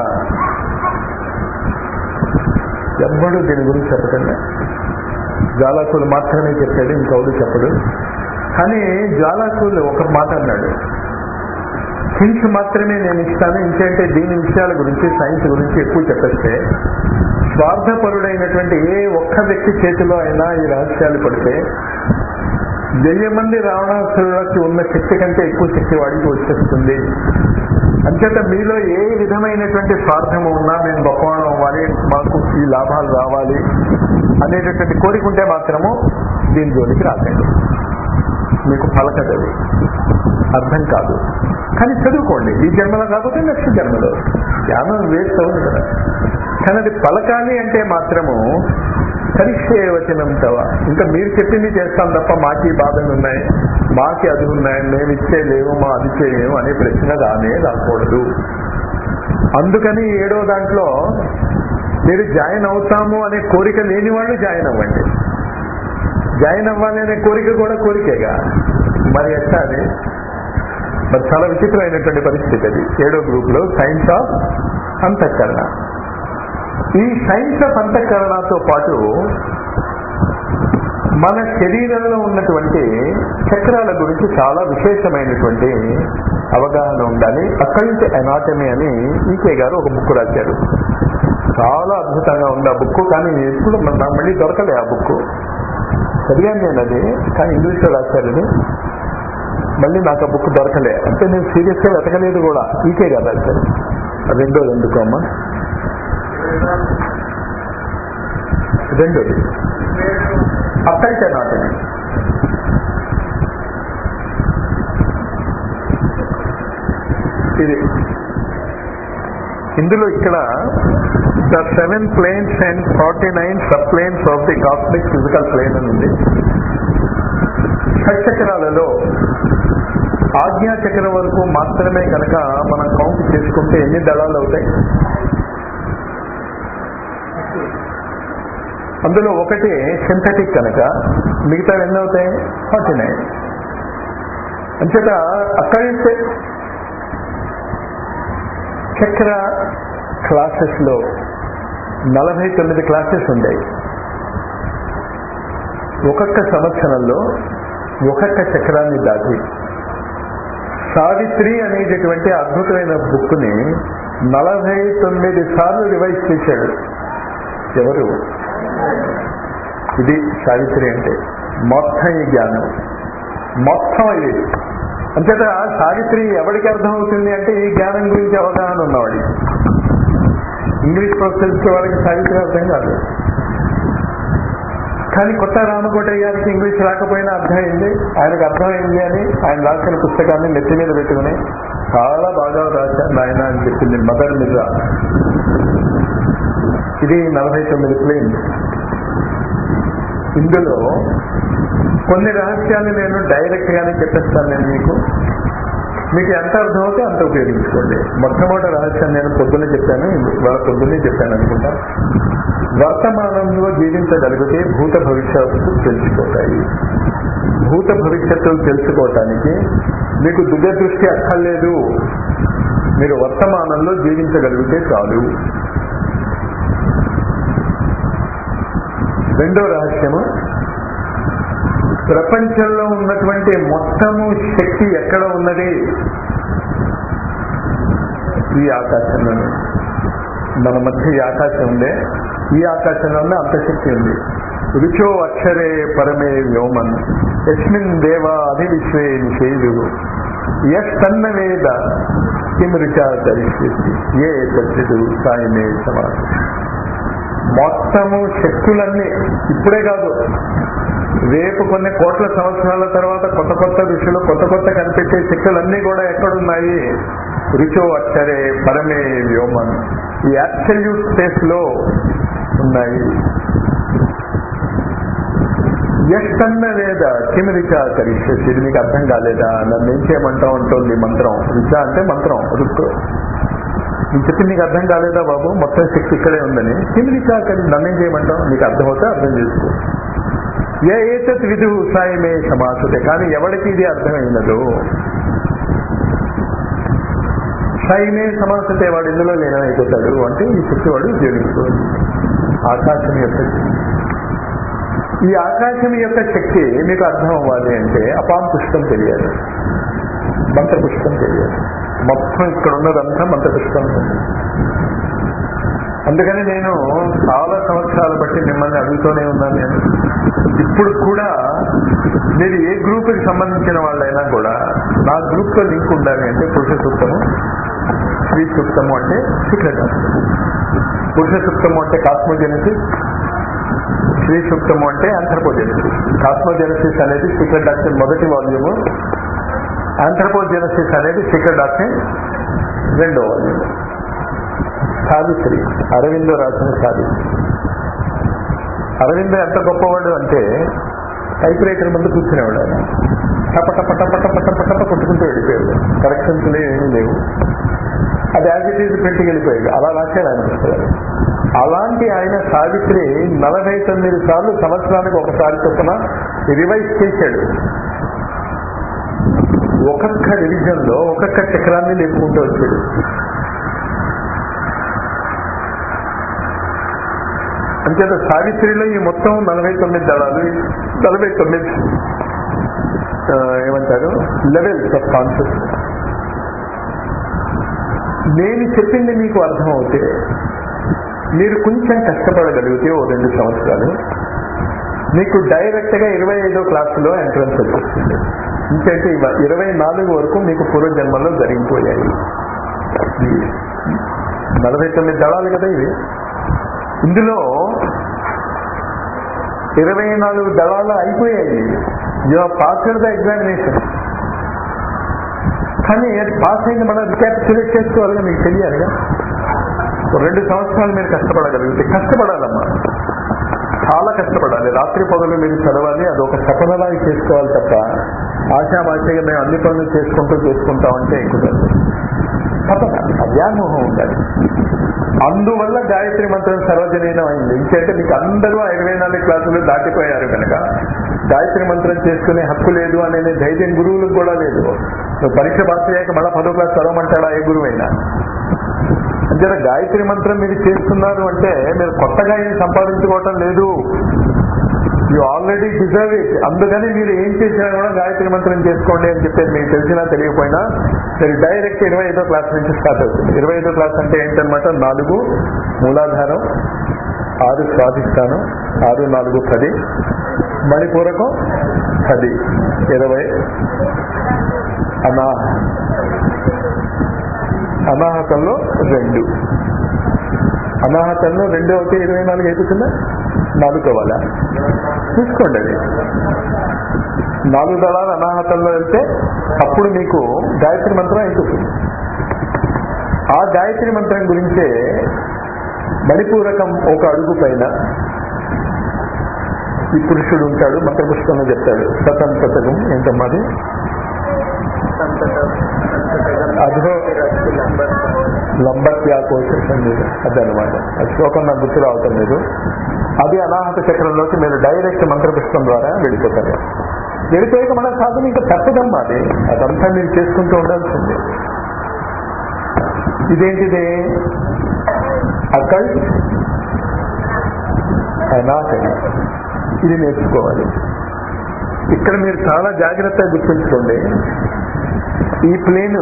ఎవ్వడు దీని గురించి చెప్పకండి జ్వాలాకులు మాత్రమే చెప్పాడు ఇంకెవడు చెప్పడు కానీ జ్వాలాకులు ఒక మాట అన్నాడు హింస్ మాత్రమే నేను ఇస్తాను ఇంకంటే దీని విషయాల గురించి సైన్స్ గురించి ఎక్కువ చెప్పేస్తే స్వార్థపరుడైనటువంటి ఏ ఒక్క వ్యక్తి చేతిలో అయినా ఈ రహస్యాలు పడితే వెయ్యి మంది రావణాసురులకి ఉన్న శక్తి కంటే ఎక్కువ శక్తి వాడికి వచ్చేస్తుంది అంచేత మీలో ఏ విధమైనటువంటి స్వార్థము ఉన్నా మేము గొప్పవాళ్ళం అవ్వాలి మాకు ఈ లాభాలు రావాలి అనేటటువంటి కోరిక ఉంటే మాత్రము దీని జోలికి రాకండి మీకు పలకదది అర్థం కాదు కానీ చదువుకోండి ఈ జన్మలో కాకపోతే నెక్స్ట్ జన్మలో జ్ఞానం వేస్ట్ అవుతుంది కదా కానీ అది పలకాలి అంటే మాత్రము కరిష్టే వచనం తవ ఇంకా మీరు చెప్పింది చేస్తాం తప్ప మాకి బాధలు ఉన్నాయి మాకి అది ఉన్నాయి మేము ఇచ్చే లేవు మా అది చేయలేము అనే ప్రశ్న రానే రాకూడదు అందుకని ఏడో దాంట్లో మీరు జాయిన్ అవుతాము అనే కోరిక లేని వాళ్ళు జాయిన్ అవ్వండి జాయిన్ అవ్వాలి అనే కోరిక కూడా కోరికేగా మరి ఎట్లా అది మరి చాలా విచిత్రమైనటువంటి పరిస్థితి అది ఏడో గ్రూప్ లో సైన్స్ ఆఫ్ అంతఃకరణ ఈ సైన్స్ ఆఫ్ అంతఃకరణతో పాటు మన శరీరంలో ఉన్నటువంటి చక్రాల గురించి చాలా విశేషమైనటువంటి అవగాహన ఉండాలి అకల్ట్ ఎనాటమీ అని ఈకే గారు ఒక బుక్ రాశారు చాలా అద్భుతంగా ఉంది ఆ బుక్ కానీ ఎప్పుడు నాకు మళ్ళీ దొరకలే ఆ బుక్ చదివాను నేను అది కానీ ఇంగ్లీష్లో రాశారు అది మళ్ళీ నాకు ఆ బుక్ దొరకలే అంటే నేను సీరియస్ గా వెతకలేదు కూడా ఈకే కదా సార్ రెండోది ఎందుకు అమ్మా రెండోది అక్కడికే నాటని ఇది ఇందులో ఇక్కడ the seven planes and forty nine sub planes of the cosmic physical plane అని ఉంది షట్చక్రాలలో ఆజ్ఞా చక్రం వరకు మాత్రమే కనుక మనం కౌంట్ చేసుకుంటే ఎన్ని దళాలు అవుతాయి అందులో ఒకటి సింథటిక్ కనుక మిగతా ఎన్ని అవుతాయి ఫార్టీ నైన్ అంచేత అక్కడి చక్ర క్లాసెస్ లో నలభై తొమ్మిది క్లాసెస్ ఉంటాయి ఒక్కొక్క సంవత్సరంలో ఒక్కొక్క చక్రాన్ని దాటి సావిత్రి అనేటటువంటి అద్భుతమైన బుక్ ని నలభై తొమ్మిది సార్లు రివైజ్ చేశాడు ఎవరు ఇది సావిత్రి అంటే మొత్తం ఈ జ్ఞానం మొత్తం ఇది అంచేత సావిత్రి ఎవరికి అర్థం అవుతుంది అంటే ఈ జ్ఞానం గురించి అవగాహన ఉన్నవాడి ఇంగ్లీష్ ప్రొఫెసర్స్ వాళ్ళకి సావిత్రి అర్థం కాదు కానీ కొత్త రామకోటయ్య గారికి ఇంగ్లీష్ రాకపోయినా అర్థమైంది ఆయనకు అర్థమైంది అని ఆయన రాసిన పుస్తకాన్ని నెత్తి మీద పెట్టుకుని చాలా బాగా రాశాను ఆయన అని చెప్పింది మదర్ మిర్రా ఇది నలభై తొమ్మిది ప్లేన్ ఇందులో కొన్ని రహస్యాలు నేను డైరెక్ట్ గానే చెప్పేస్తాను నేను మీకు మీకు ఎంత అర్థమవుతే అంత ఉపయోగించుకోండి మొట్టమొదటి రహస్యం నేను పొద్దున్నే చెప్పాను వాళ్ళ పొద్దున్నే చెప్పాను అనుకుంటా వర్తమానంలో జీవించగలిగితే భూత భవిష్యత్తు తెలిసిపోతాయి భూత భవిష్యత్తులు తెలుసుకోవటానికి మీకు దుగ్గ దృష్టి అక్కర్లేదు మీరు వర్తమానంలో జీవించగలిగితే చాలు రెండో రహస్యము ప్రపంచంలో ఉన్నటువంటి మొత్తము శక్తి ఎక్కడ ఉన్నది ఈ ఆకాశంలోనే మన మధ్య ఈ ఆకాశం ఉందే ఈ ఆకాశంలోనే అంత శక్తి ఉంది రుచో అక్షరే పరమే వ్యోమన్ యస్మిన్ దేవ అధివిశ్వే నిషేధు ఎస్ తన్న వేద కిం రుచా ధరిస్తుంది ఏ తచ్చిదు సాయమే సమాసం మొత్తము శక్తులన్నీ ఇప్పుడే కాదు రేపు కొన్ని కోట్ల సంవత్సరాల తర్వాత కొత్త కొత్త ఋషులు కొత్త కొత్త కనిపెట్టే శక్తులన్నీ కూడా ఎక్కడున్నాయి రుచో అక్షరే పరమే వ్యోమన్ ఈ అబ్సల్యూట్ స్పేస్ లో ఉన్నాయి ఎక్కన్న వేద కిమిరిచ కరిష్యసి ఇది మీకు అర్థం కాలేదా నన్ను ఏం చేయమంటావు అంటుంది మంత్రం రుచ అంటే మంత్రం రుక్కు నేను చెప్పింది నీకు అర్థం కాలేదా బాబు మొత్తం శక్తి ఇక్కడే ఉందని కిమిరిచ కరి నన్ను ఏం చేయమంటావు నీకు అర్థమవుతే అర్థం చేసుకో ఏ ఏతత్ విధు సాయమే సమాసుతే కానీ ఎవరికి ఇది అర్థమైనదో సాయమే సమాసతే వాడు ఇందులో లీనమైపోతాడు అంటే ఈ శక్తి వాడు ఉపయోగించుకోవాలి ఆకాశం యొక్క శక్తి. ఈ ఆకాశం యొక్క శక్తి మీకు అర్థం అవ్వాలి అంటే అపాం పుష్పం తెలియాలి మంత్ర పుష్పం తెలియాలి మొత్తం ఇక్కడ ఉన్నదంతా మంత్ర పుష్పం ఉంది అందుకని నేను చాలా సంవత్సరాలు బట్టి మిమ్మల్ని అడుగుతూనే ఉన్నాను నేను ఇప్పుడు కూడా మీరు ఏ గ్రూప్ కి సంబంధించిన వాళ్ళైనా కూడా నా గ్రూప్ తో లింక్ ఉండాలి అంటే పురుష సూక్తము స్త్రీ సూక్తము అంటే సీక్రెట్ పురుష సూక్తము అంటే కాస్మోజెనసిస్ స్త్రీ సూక్తము అంటే ఆంథ్రపోజెనసిస్ కాస్మోజెనసిస్ అనేది సీక్రెట్ డాక్టర్ మొదటి వాల్యూము ఆంథ్రపోజెనసిస్ అనేది సీక్రెట్ డాక్టర్ రెండో వాల్యూమ్ సావిత్రి అరవిందో రాసిన సావిత్రి అరవింద ఎంత గొప్పవాడు అంటే టైప్ రైటర్ ముందు కూర్చునేవాడు ఆయన టప టప టప టప టప టప కొట్టుకుంటూ వెళ్ళిపోయాడు కరెక్షన్స్ ఏమీ లేవు అది యాజ్ ఇట్ ఈజ్ ప్రింట్కి వెళ్ళిపోయాడు అలా రాశాడు ఆయన పుస్తకాలు అలాంటి ఆయన సావిత్రి నలభై తొమ్మిది సార్లు సంవత్సరానికి ఒకసారి చొప్పున రివైజ్ చేశాడు ఒక్కొక్క రివిజన్ లో ఒక్కొక్క చక్రాన్ని లేపుకుంటూ వచ్చాడు అంచేత సావిత్రిలో ఈ మొత్తం నలభై తొమ్మిది దళాలు నలభై తొమ్మిది ఆ, ఏమంటారు లెవెల్స్ ఆఫ్ కాన్షియస్నెస్ నేను చెప్పింది మీకు అర్థం అవుతే మీరు కొంచెం కష్టపడగలిగితే ఓ రెండు సంవత్సరాలు మీకు డైరెక్ట్ గా ఇరవై ఐదో క్లాసులో ఎంట్రన్స్ వచ్చేస్తుంది ఇంకంటే ఇవ- ఇరవై నాలుగు వరకు మీకు పూర్వజన్మలో జరిగిపోయాయి ఇవి నలభై తొమ్మిది దళాలు కదా ఇవి ఇందులో ఇరవై నాలుగు దళాలు అయిపోయాయి యు పాస్ ద ఎగ్జామినేషన్ కానీ పాస్ అయింది మనం రికాప్చులేట్ చేసుకోవాలిగా మీకు తెలియాలిగా ఓ రెండు సంవత్సరాలు మీరు కష్టపడగలిగితే కష్టపడాలమ్మా చాలా కష్టపడాలి రాత్రి పగలు మీరు చదవాలి అది ఒక సఫలలాగా చేసుకోవాలి తప్ప ఆశామాషగా మేము అన్ని పనులు చేసుకుంటూ చేసుకుంటామంటే కుదరదు తప్పక ఆ వ్యామోహం ఉండాలి అందువల్ల గాయత్రి మంత్రం సర్వజనీయం అయింది ఇంకంటే మీకు అందరూ ఆ ఇరవై నాలుగు క్లాసులు దాటిపోయారు కనుక గాయత్రి మంత్రం చేసుకునే హక్కు లేదు అనే ధైర్యం గురువులకు కూడా లేదు నువ్వు పరీక్ష పాస్ అయ్యాక మళ్ళీ పదో క్లాస్ చదవమంటాడా ఏ గురువైనా అంటే గాయత్రి మంత్రం మీరు చేస్తున్నారు అంటే మీరు కొత్తగా ఏం సంపాదించుకోవటం లేదు యు ఆల్రెడీ డిజర్వ్ ఇట్ అందుకని మీరు ఏం చేసినా కూడా గాయత్రి మంత్రం చేసుకోండి అని చెప్పేది మీకు తెలిసినా తెలియకపోయినా మీరు డైరెక్ట్ ఇరవై ఐదో క్లాస్ నుంచి స్టార్ట్ అవుతుంది ఇరవై ఐదో క్లాస్ అంటే ఏంటన్నమాట నాలుగు మూలాధారం ఆరు స్వాధిష్టానం ఆరు నాలుగు పది మణిపూరకం పది ఇరవై అనా అనాహతంలో రెండు అనాహతంలో రెండు ఒకటి ఇరవై నాలుగు అయిపోతుందా నాలుగోవాలా చూసుకోండి అది నాలుగు దళాలు అనాహతంలో వెళ్తే అప్పుడు మీకు గాయత్రి మంత్రం అయిపోతుంది ఆ గాయత్రి మంత్రం గురించే మణిపూరకం ఒక అడుగు పైన ఈ పురుషుడు ఉంటాడు మంత్రపుష్పంలో చెప్తాడు సతం శతకం ఏంటమ్మాది అదో లంబత్యాకోశం మీరు అదనమాట ఆ శ్లోకం నాకు గుర్తు రావటం లేదు అది అనాహత చక్రంలోకి మీరు డైరెక్ట్ మంత్రపుష్పం ద్వారా వెళ్ళిపోతారు వెళ్ళిపోయాక మన సాధన ఇంకా తప్పదమ్మా అది అదంతా మీరు చేసుకుంటూ ఉండాల్సిందే ఇదేంటిది అకల్ట్ అనాకలి ఇది నేర్చుకోవాలి ఇక్కడ మీరు చాలా జాగ్రత్తగా గుర్తుంచుకోండి ఈ ప్లేన్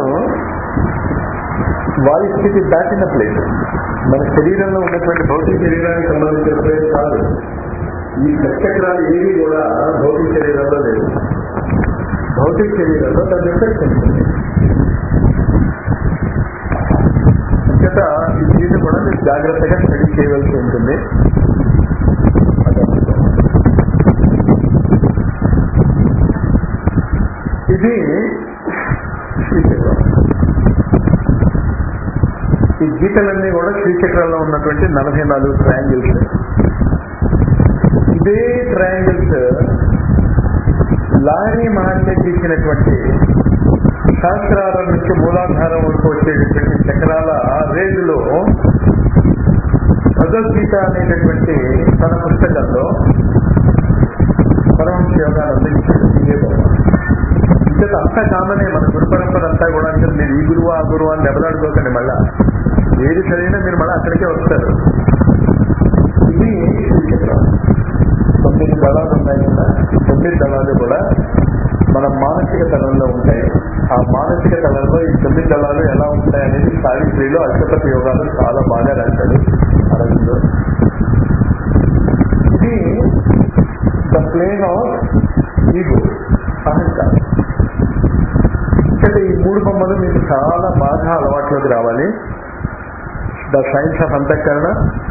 వాయు స్థితి దాటిన ప్లేన్ మన శరీరంలో ఉన్నటువంటి భౌతిక శరీరానికి సంబంధించిన ప్లేన్ కాదు ఈ చక్రాలు ఏవి కూడా భౌతిక శరీరంలో లేవు భౌతిక శరీరంలో దాని ఎఫెక్ట్ ఉంటుంది అంచేత ఈ దీన్ని కూడా మీరు జాగ్రత్తగా స్టడీ చేయవలసి ఉంటుంది ఇది శ్రీచక్రం ఈ గీతలన్నీ కూడా శ్రీచక్రంలో ఉన్నటువంటి నలభై నాలుగు ట్రయాంగిల్స్ ఇదే ట్రయాంగిల్స్ లారీ మహర్షి గీసినటువంటి శాస్త్రాల నుంచి మూలాధారం వరకు వచ్చేటటువంటి చక్రాల రేంజ్లో భగవద్గీత అనేటటువంటి తన పుస్తకంలో పరమహంస యోగాలు అందించాడు ఇదే బొమ్మ ఇంత అంతా కామనే మన గురు పరంపర అంతా కూడా అంటే మీరు ఈ గురువు ఆ గురువు అని దెబ్బలాడుకోకండి మళ్ళా ఏది సరైనా మీరు మళ్ళీ అక్కడికే వస్తారు ఇది శ్రీచక్రం తొమ్మిది దళాలు ఉన్నాయి కదా ఈ తొమ్మిది దళాలు కూడా మన మానసిక తలంలో ఉంటాయి ఆ మానసిక తలంలో ఈ తొమ్మిది దళాలు ఎలా ఉంటాయి అనేది సావిత్రిలో అక్షపతి యోగాలు చాలా బాగా రాశాడు అరవిందో ఇది ద ప్లేన్ ఆఫ్ ఈగో అహంకారం అంటే ఈ మూడు బొమ్మలు మీకు చాలా బాగా అలవాట్లోకి రావాలి ద సైన్స్ ఆఫ్ అంతఃకరణ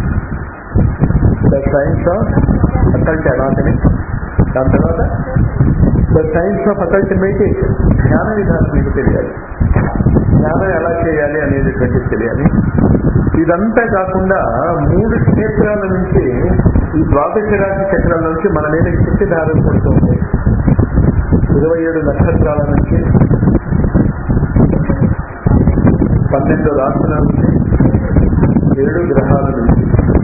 the science of occult anatomy దాని తర్వాత the science of occult meditation ధ్యాన విధానం మీకు తెలియాలి ధ్యానం ఎలా చేయాలి అనేటటువంటిది తెలియాలి ఇదంతా కాకుండా మూడు క్షేత్రాల నుంచి ఈ ద్వాదశ రాశి చక్రాల నుంచి మన మీద శక్తి ధారలు పడుతూ ఉంటాయి ఇరవై ఏడు నక్షత్రాల నుంచి పన్నెండు రాశుల నుంచి ఏడు గ్రహాల నుంచి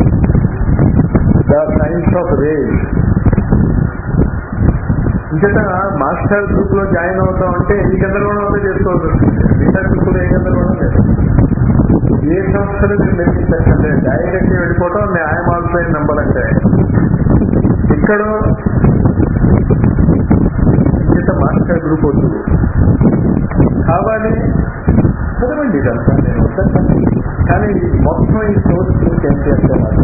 ద సైన్స్ ఆఫ్ రేజ్ ఇంకట మాస్టర్ గ్రూప్ లో జాయిన్ అవుతాం అంటే ఈ గందరగోళం అంతా చేసుకోవాల్సి వస్తుంది మిగతా గ్రూప్ లో ఏ గందరగోళం లేదు ఏ సంస్థలు మీరు నిర్మించండి డైరెక్ట్ వెళ్ళిపోవటం న్యాయం ఆల్సో నంబర్ అంటే ఇక్కడ ఇంకట మాస్టర్ గ్రూప్ వద్దు కావాలి చదవండి ఇదంతా నేను వద్దంటాను. కానీ మొత్తం ఈ సోర్స్ ఏంటి అంటే మాత్రం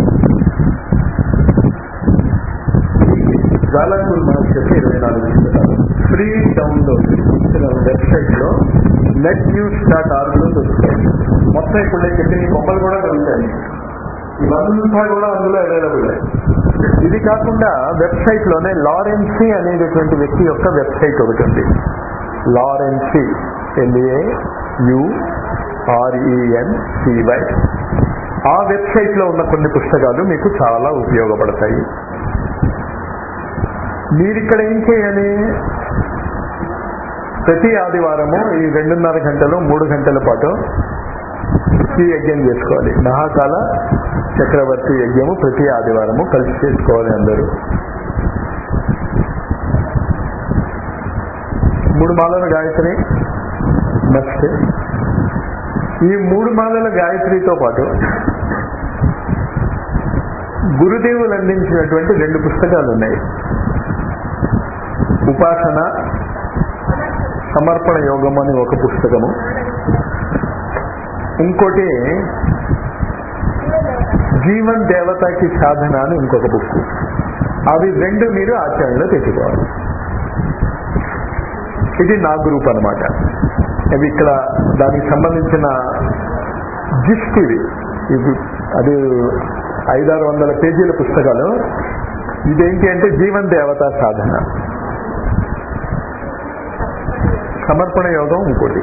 జ్వాలాకూర్ మనకు చెప్పి ఇరవై నాలుగు పుస్తకాలు ఫ్రీ డౌన్లోడ్ వెబ్సైట్ లో నెట్ న్యూస్ డాట్ ఆర్గ్ లో దొరుకుతాయి మొత్తం ఇప్పుడు నేను చెప్పిన ఈ బొమ్మలు కూడా దొరుకుతాయి ఇవంతా కూడా అందులో అవైలబుల్ ఇది కాకుండా వెబ్సైట్ లోనే లారెన్సీ అనేటటువంటి వ్యక్తి యొక్క వెబ్సైట్ ఒకటి ఉంది Laurency L A U R E N C Y ఆ వెబ్సైట్ లో ఉన్న కొన్ని పుస్తకాలు మీకు చాలా ఉపయోగపడతాయి మీరు ఇక్కడ ఏం చేయాలి ప్రతి ఆదివారము ఈ రెండున్నర గంటలు మూడు గంటల పాటు ఈ యజ్ఞం చేసుకోవాలి మహాకాల చక్రవర్తి యజ్ఞము ప్రతి ఆదివారము కలిసి చేసుకోవాలి అందరూ మూడు మాలల గాయత్రి నెక్స్ట్ ఈ మూడు మాలల గాయత్రితో పాటు గురుదేవులు అందించినటువంటి రెండు పుస్తకాలు ఉన్నాయి ఉపాసన సమర్పణ యోగం అని ఒక పుస్తకము ఇంకోటి జీవన్ దేవతకి సాధన అని ఇంకొక బుక్ అవి రెండు మీరు ఆచరణలో తెచ్చుకోవాలి ఇది నా గ్రూప్ అనమాట అవి ఇక్కడ దానికి సంబంధించిన జిస్ట్ ఇవి ఇది అది ఐదారు వందల పేజీల పుస్తకాలు ఇదేంటి అంటే జీవన్ దేవత సాధన సమర్పణ యోగం ఇంకోటి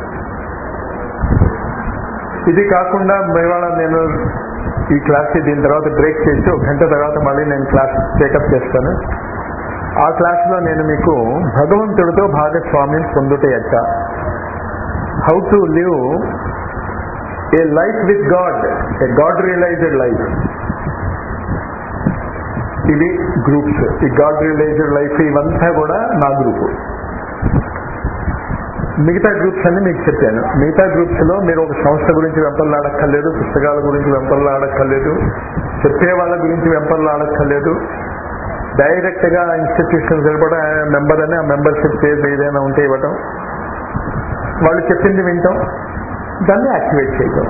ఇది కాకుండా ఇవాళ నేను ఈ క్లాస్ దీని తర్వాత బ్రేక్ చేసి ఒక గంట తర్వాత మళ్ళీ నేను క్లాస్ టేకప్ చేస్తాను ఆ క్లాస్ లో నేను మీకు భగవంతుడితో భాగస్వామ్యం పొందుట ఎట్ట how to live a life with God a God realised life ఇవి గ్రూప్స్ ఈ గాడ్ రియలైజ్డ్ లైఫ్ ఇవంతా కూడా నా గ్రూపు మిగతా గ్రూప్స్ అన్ని మీకు చెప్పాను మిగతా గ్రూప్స్ లో మీరు ఒక సంస్థ గురించి వెంపర్లాడక్కర్లేదు పుస్తకాల గురించి వెంపర్లాడక్కర్లేదు చెప్పే వాళ్ళ గురించి వెంపర్లాడక్కర్లేదు డైరెక్ట్ గా ఇన్స్టిట్యూషన్ సరిపడా మెంబర్ అని ఆ మెంబర్షిప్ పేరు ఏదైనా ఉంటే ఇవ్వటం వాళ్ళు చెప్పింది వింటాం దాన్ని యాక్టివేట్ చేయటం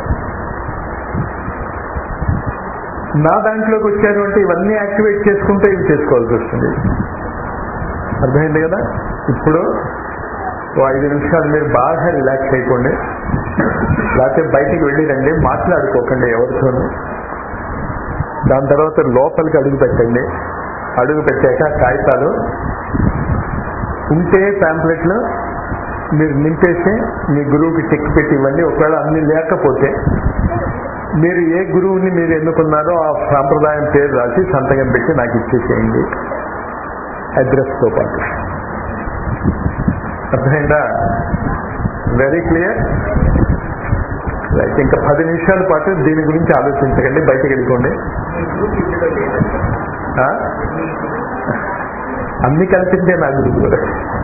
నా దాంట్లోకి వచ్చారు అంటే ఇవన్నీ యాక్టివేట్ చేసుకుంటే ఇవి చేసుకోవాల్సి వస్తుంది అర్థమైంది కదా ఇప్పుడు ఓ ఐదు నిమిషాలు మీరు బాగా రిలాక్స్ అయిపోండి లేకపోతే బయటికి వెళ్ళి రండి మాట్లాడుకోకండి ఎవరితోనూ దాని తర్వాత లోపలికి అడుగు పెట్టండి అడుగు పెట్టాక కాగితాలు ఉంటే ప్యాంప్లెట్లు మీరు నింపేసి మీ గురువుకి చెక్ పెట్టి ఇవ్వండి ఒకవేళ అన్ని లేకపోతే మీరు ఏ గురువుని మీరు ఎన్నుకున్నారో ఆ సాంప్రదాయం పేరు రాసి సంతకం పెట్టి నాకు ఇచ్చేసేయండి అడ్రస్తో పాటు అర్థమైందా వెరీ క్లియర్ రైట్ ఇంకా పది నిమిషాల పాటు దీని గురించి ఆలోచించకండి బయటకు వెళ్ళిపోండి ఆ? అన్ని కల్పించే నా గురువు